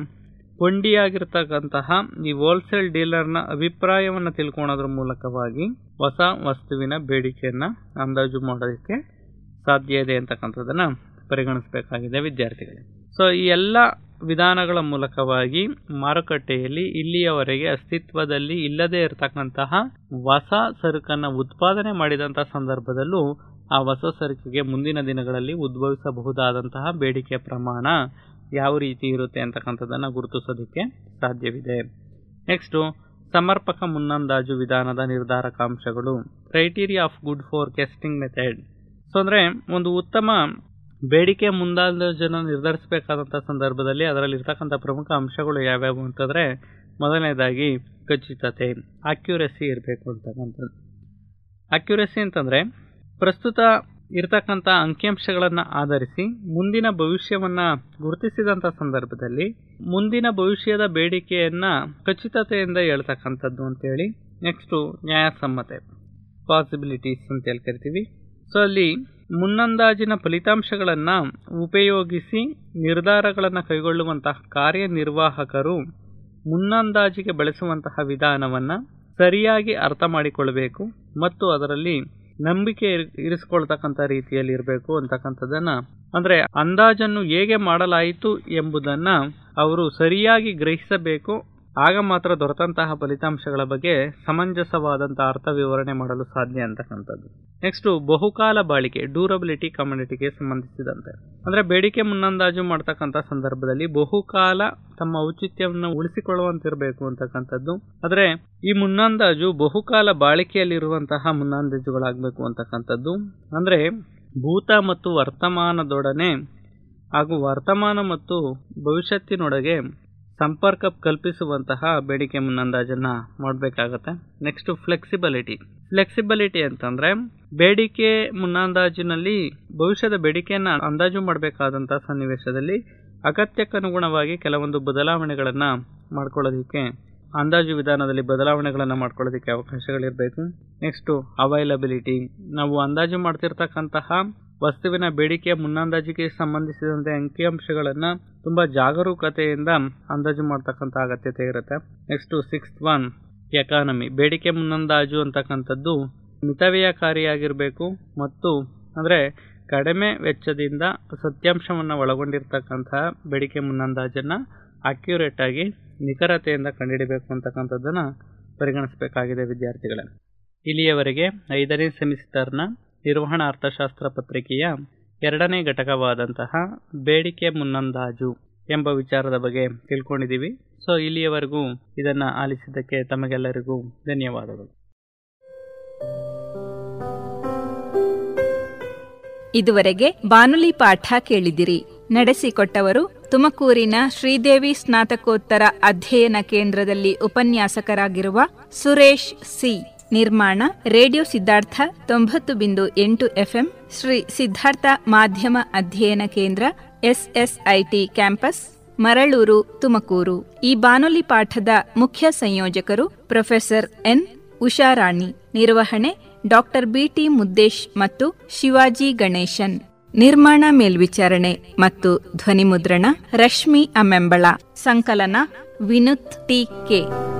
ಕೊಂಡಿಯಾಗಿರ್ತಕ್ಕಂತಹ ಈ ಹೋಲ್ಸೇಲ್ ಡೀಲರ್ನ ಅಭಿಪ್ರಾಯವನ್ನು ತಿಳ್ಕೊಳೋದ್ರ ಮೂಲಕವಾಗಿ ಹೊಸ ವಸ್ತುವಿನ ಬೇಡಿಕೆಯನ್ನು ಅಂದಾಜು ಮಾಡೋದಕ್ಕೆ ಸಾಧ್ಯ ಇದೆ ಅಂತಕ್ಕಂಥದ್ದನ್ನು ಪರಿಗಣಿಸಬೇಕಾಗಿದೆ ವಿದ್ಯಾರ್ಥಿಗಳೇ ಸೊ ಈ ಎಲ್ಲ ವಿಧಾನಗಳ ಮೂಲಕವಾಗಿ ಮಾರುಕಟ್ಟೆಯಲ್ಲಿ ಇಲ್ಲಿಯವರೆಗೆ ಅಸ್ತಿತ್ವದಲ್ಲಿ ಇಲ್ಲದೇ ಇರತಕ್ಕಂತಹ ಹೊಸ ಸರಕನ್ನು ಉತ್ಪಾದನೆ ಮಾಡಿದಂಥ ಸಂದರ್ಭದಲ್ಲೂ ಆ ಹೊಸ ಸರಕಿಗೆ ಮುಂದಿನ ದಿನಗಳಲ್ಲಿ ಉದ್ಭವಿಸಬಹುದಾದಂತಹ ಬೇಡಿಕೆಯ ಪ್ರಮಾಣ ಯಾವ ರೀತಿ ಇರುತ್ತೆ ಅಂತಕ್ಕಂಥದ್ದನ್ನು ಗುರುತಿಸೋದಕ್ಕೆ ಸಾಧ್ಯವಿದೆ ನೆಕ್ಸ್ಟು ಸಮರ್ಪಕ ಮುನ್ನಂದಾಜು ವಿಧಾನದ ನಿರ್ಧಾರಕ ಅಂಶಗಳು criteria of good forecasting method so ಅಂದರೆ ಒಂದು ಉತ್ತಮ ಬೇಡಿಕೆ ಮುಂದಾಂದಾಜನ್ನು ನಿರ್ಧರಿಸಬೇಕಾದಂಥ ಸಂದರ್ಭದಲ್ಲಿ ಅದರಲ್ಲಿರ್ತಕ್ಕಂಥ ಪ್ರಮುಖ ಅಂಶಗಳು ಯಾವ್ಯಾವು ಅಂತಂದರೆ ಮೊದಲನೇದಾಗಿ ಖಚಿತತೆ ಅಕ್ಯುರಸಿ ಇರಬೇಕು ಅಂತಕ್ಕಂಥದ್ದು ಅಕ್ಯುರಸಿ ಅಂತಂದರೆ ಪ್ರಸ್ತುತ ಇರತಕ್ಕಂಥ ಅಂಕಿಅಂಶಗಳನ್ನು ಆಧರಿಸಿ ಮುಂದಿನ ಭವಿಷ್ಯವನ್ನು ಗುರುತಿಸಿದಂಥ ಸಂದರ್ಭದಲ್ಲಿ ಮುಂದಿನ ಭವಿಷ್ಯದ ಬೇಡಿಕೆಯನ್ನು ಖಚಿತತೆಯಿಂದ ಹೇಳ್ತಕ್ಕಂಥದ್ದು ಅಂತೇಳಿ ನೆಕ್ಸ್ಟು ನ್ಯಾಯಸಮ್ಮತೆ ಪಾಸಿಬಿಲಿಟೀಸ್ ಅಂತೇಳಿ ಕರಿತೀವಿ ಸೊ ಅಲ್ಲಿ ಮುನ್ನಂದಾಜಿನ ಫಲಿತಾಂಶಗಳನ್ನು ಉಪಯೋಗಿಸಿ ನಿರ್ಧಾರಗಳನ್ನು ಕೈಗೊಳ್ಳುವಂತಹ ಕಾರ್ಯನಿರ್ವಾಹಕರು ಮುನ್ನಂದಾಜಿಗೆ ಬಳಸುವಂತಹ ವಿಧಾನವನ್ನು ಸರಿಯಾಗಿ ಅರ್ಥ ಮಾಡಿಕೊಳ್ಬೇಕು ಮತ್ತು ಅದರಲ್ಲಿ ನಂಬಿಕೆ ಇರಿಸ್ಕೊಳ್ತಕ್ಕಂಥ ರೀತಿಯಲ್ಲಿ ಇರಬೇಕು ಅಂತಕ್ಕಂಥದ್ದನ್ನು ಅಂದರೆ ಅಂದಾಜನ್ನು ಹೇಗೆ ಮಾಡಲಾಯಿತು ಎಂಬುದನ್ನು ಅವರು ಸರಿಯಾಗಿ ಗ್ರಹಿಸಬೇಕು ಆಗ ಮಾತ್ರ ದೊರೆತಂತಹ ಫಲಿತಾಂಶಗಳ ಬಗ್ಗೆ ಸಮಂಜಸವಾದಂತಹ ಅರ್ಥ ವಿವರಣೆ ಮಾಡಲು ಸಾಧ್ಯ ಅಂತಕ್ಕಂಥದ್ದು ನೆಕ್ಸ್ಟು ಬಹುಕಾಲ ಬಾಳಿಕೆ ಡ್ಯೂರಬಿಲಿಟಿ ಕಮ್ಯುನಿಟಿಗೆ ಸಂಬಂಧಿಸಿದಂತೆ ಅಂದರೆ ಬೇಡಿಕೆ ಮುನ್ನಂದಾಜು ಮಾಡ್ತಕ್ಕಂಥ ಸಂದರ್ಭದಲ್ಲಿ ಬಹುಕಾಲ ತಮ್ಮ ಔಚಿತ್ಯವನ್ನು ಉಳಿಸಿಕೊಳ್ಳುವಂತಿರಬೇಕು ಅಂತಕ್ಕಂಥದ್ದು ಆದರೆ ಈ ಮುನ್ನಂದಾಜು ಬಹುಕಾಲ ಬಾಳಿಕೆಯಲ್ಲಿರುವಂತಹ ಮುನ್ನಂದಾಜುಗಳಾಗಬೇಕು ಅಂತಕ್ಕಂಥದ್ದು ಅಂದರೆ ಭೂತ ಮತ್ತು ವರ್ತಮಾನದೊಡನೆ ಹಾಗೂ ವರ್ತಮಾನ ಮತ್ತು ಭವಿಷ್ಯತ್ತಿನೊಳಗೆ ಸಂಪರ್ಕ ಕಲ್ಪಿಸುವಂತಹ ಬೇಡಿಕೆ ಮುನ್ನಂದಾಜನ್ನು ಮಾಡಬೇಕಾಗತ್ತೆ ನೆಕ್ಸ್ಟ್ ಫ್ಲೆಕ್ಸಿಬಿಲಿಟಿ ಫ್ಲೆಕ್ಸಿಬಿಲಿಟಿ ಅಂತಂದರೆ ಬೇಡಿಕೆ ಮುನ್ನಂದಾಜಿನಲ್ಲಿ ಭವಿಷ್ಯದ ಬೇಡಿಕೆಯನ್ನು ಅಂದಾಜು ಮಾಡಬೇಕಾದಂಥ ಸನ್ನಿವೇಶದಲ್ಲಿ ಅಗತ್ಯಕ್ಕನುಗುಣವಾಗಿ ಕೆಲವೊಂದು ಬದಲಾವಣೆಗಳನ್ನು ಮಾಡ್ಕೊಳ್ಳೋದಕ್ಕೆ ಅಂದಾಜು ವಿಧಾನದಲ್ಲಿ ಬದಲಾವಣೆಗಳನ್ನು ಮಾಡ್ಕೊಳ್ಳೋದಕ್ಕೆ ಅವಕಾಶಗಳಿರಬೇಕು ನೆಕ್ಸ್ಟು ಅವೈಲಬಿಲಿಟಿ ನಾವು ಅಂದಾಜು ಮಾಡ್ತಿರ್ತಕ್ಕಂತಹ ವಸ್ತುವಿನ ಬೇಡಿಕೆಯ ಮುನ್ನಂದಾಜಿಗೆ ಸಂಬಂಧಿಸಿದಂತೆ ಅಂಕಿಅಂಶಗಳನ್ನು ತುಂಬ ಜಾಗರೂಕತೆಯಿಂದ ಅಂದಾಜು ಮಾಡ್ತಕ್ಕಂಥ ಅಗತ್ಯತೆ ಇರುತ್ತೆ ನೆಕ್ಸ್ಟು ಸಿಕ್ಸ್ತ್ ಒನ್ ಎಕಾನಮಿ ಬೇಡಿಕೆ ಮುನ್ನಂದಾಜು ಅಂತಕ್ಕಂಥದ್ದು ಮಿತವ್ಯಯಕಾರಿಯಾಗಿರಬೇಕು ಮತ್ತು ಅಂದರೆ ಕಡಿಮೆ ವೆಚ್ಚದಿಂದ ಸತ್ಯಾಂಶವನ್ನು ಒಳಗೊಂಡಿರ್ತಕ್ಕಂತಹ ಬೇಡಿಕೆ ಮುನ್ನಂದಾಜನ್ನು ಅಕ್ಯುರೇಟ್ ಆಗಿ ನಿಖರತೆಯಿಂದ ಕಂಡುಹಿಡಬೇಕು ಅಂತಕ್ಕಂಥದ್ದನ್ನು ಪರಿಗಣಿಸಬೇಕಾಗಿದೆ ವಿದ್ಯಾರ್ಥಿಗಳೇ ಇಲ್ಲಿಯವರೆಗೆ ಐದನೇ ಸೆಮಿಸ್ಟರ್ನ ನಿರ್ವಹಣಾ ಅರ್ಥಶಾಸ್ತ್ರ ಪತ್ರಿಕೆಯ ಎರಡನೇ ಘಟಕವಾದಂತಹ ಬೇಡಿಕೆ ಮುನ್ನಂದಾಜು ಎಂಬ ವಿಚಾರದ ಬಗ್ಗೆ ತಿಳ್ಕೊಂಡಿದ್ದೀವಿ ಸೊ ಇಲ್ಲಿಯವರೆಗೂ ಇದನ್ನು ಆಲಿಸಿದ್ದಕ್ಕೆ ತಮಗೆಲ್ಲರಿಗೂ ಧನ್ಯವಾದಗಳು ಇದುವರೆಗೆ ಬಾನುಲಿ ಪಾಠ ಕೇಳಿದಿರಿ ನಡೆಸಿಕೊಟ್ಟವರು ತುಮಕೂರಿನ ಶ್ರೀದೇವಿ ಸ್ನಾತಕೋತ್ತರ ಅಧ್ಯಯನ ಕೇಂದ್ರದಲ್ಲಿ ಉಪನ್ಯಾಸಕರಾಗಿರುವ ಸುರೇಶ್ ಸಿ ನಿರ್ಮಾಣ ರೇಡಿಯೋ ಸಿದ್ಧಾರ್ಥ ತೊಂಬತ್ತು ಬಿಂದು ಎಂಟು ಎಫ್ಎಂ ಶ್ರೀ ಸಿದ್ಧಾರ್ಥ ಮಾಧ್ಯಮ ಅಧ್ಯಯನ ಕೇಂದ್ರ ಎಸ್ಎಸ್ಐಟಿ ಕ್ಯಾಂಪಸ್ ಮರಳೂರು ತುಮಕೂರು ಈ ಬಾನುಲಿ ಪಾಠದ ಮುಖ್ಯ ಸಂಯೋಜಕರು ಪ್ರೊಫೆಸರ್ ಎನ್ ಉಷಾರಾಣಿ ನಿರ್ವಹಣೆ ಡಾಕ್ಟರ್ ಬಿಟಿ ಮುದ್ದೇಶ್ ಮತ್ತು ಶಿವಾಜಿ ಗಣೇಶನ್ ನಿರ್ಮಾಣ ಮೇಲ್ವಿಚಾರಣೆ ಮತ್ತು ಧ್ವನಿಮುದ್ರಣ ರಶ್ಮಿ ಅಮೆಂಬಳ ಸಂಕಲನ ವಿನುತ್ ಟಿ ಕೆ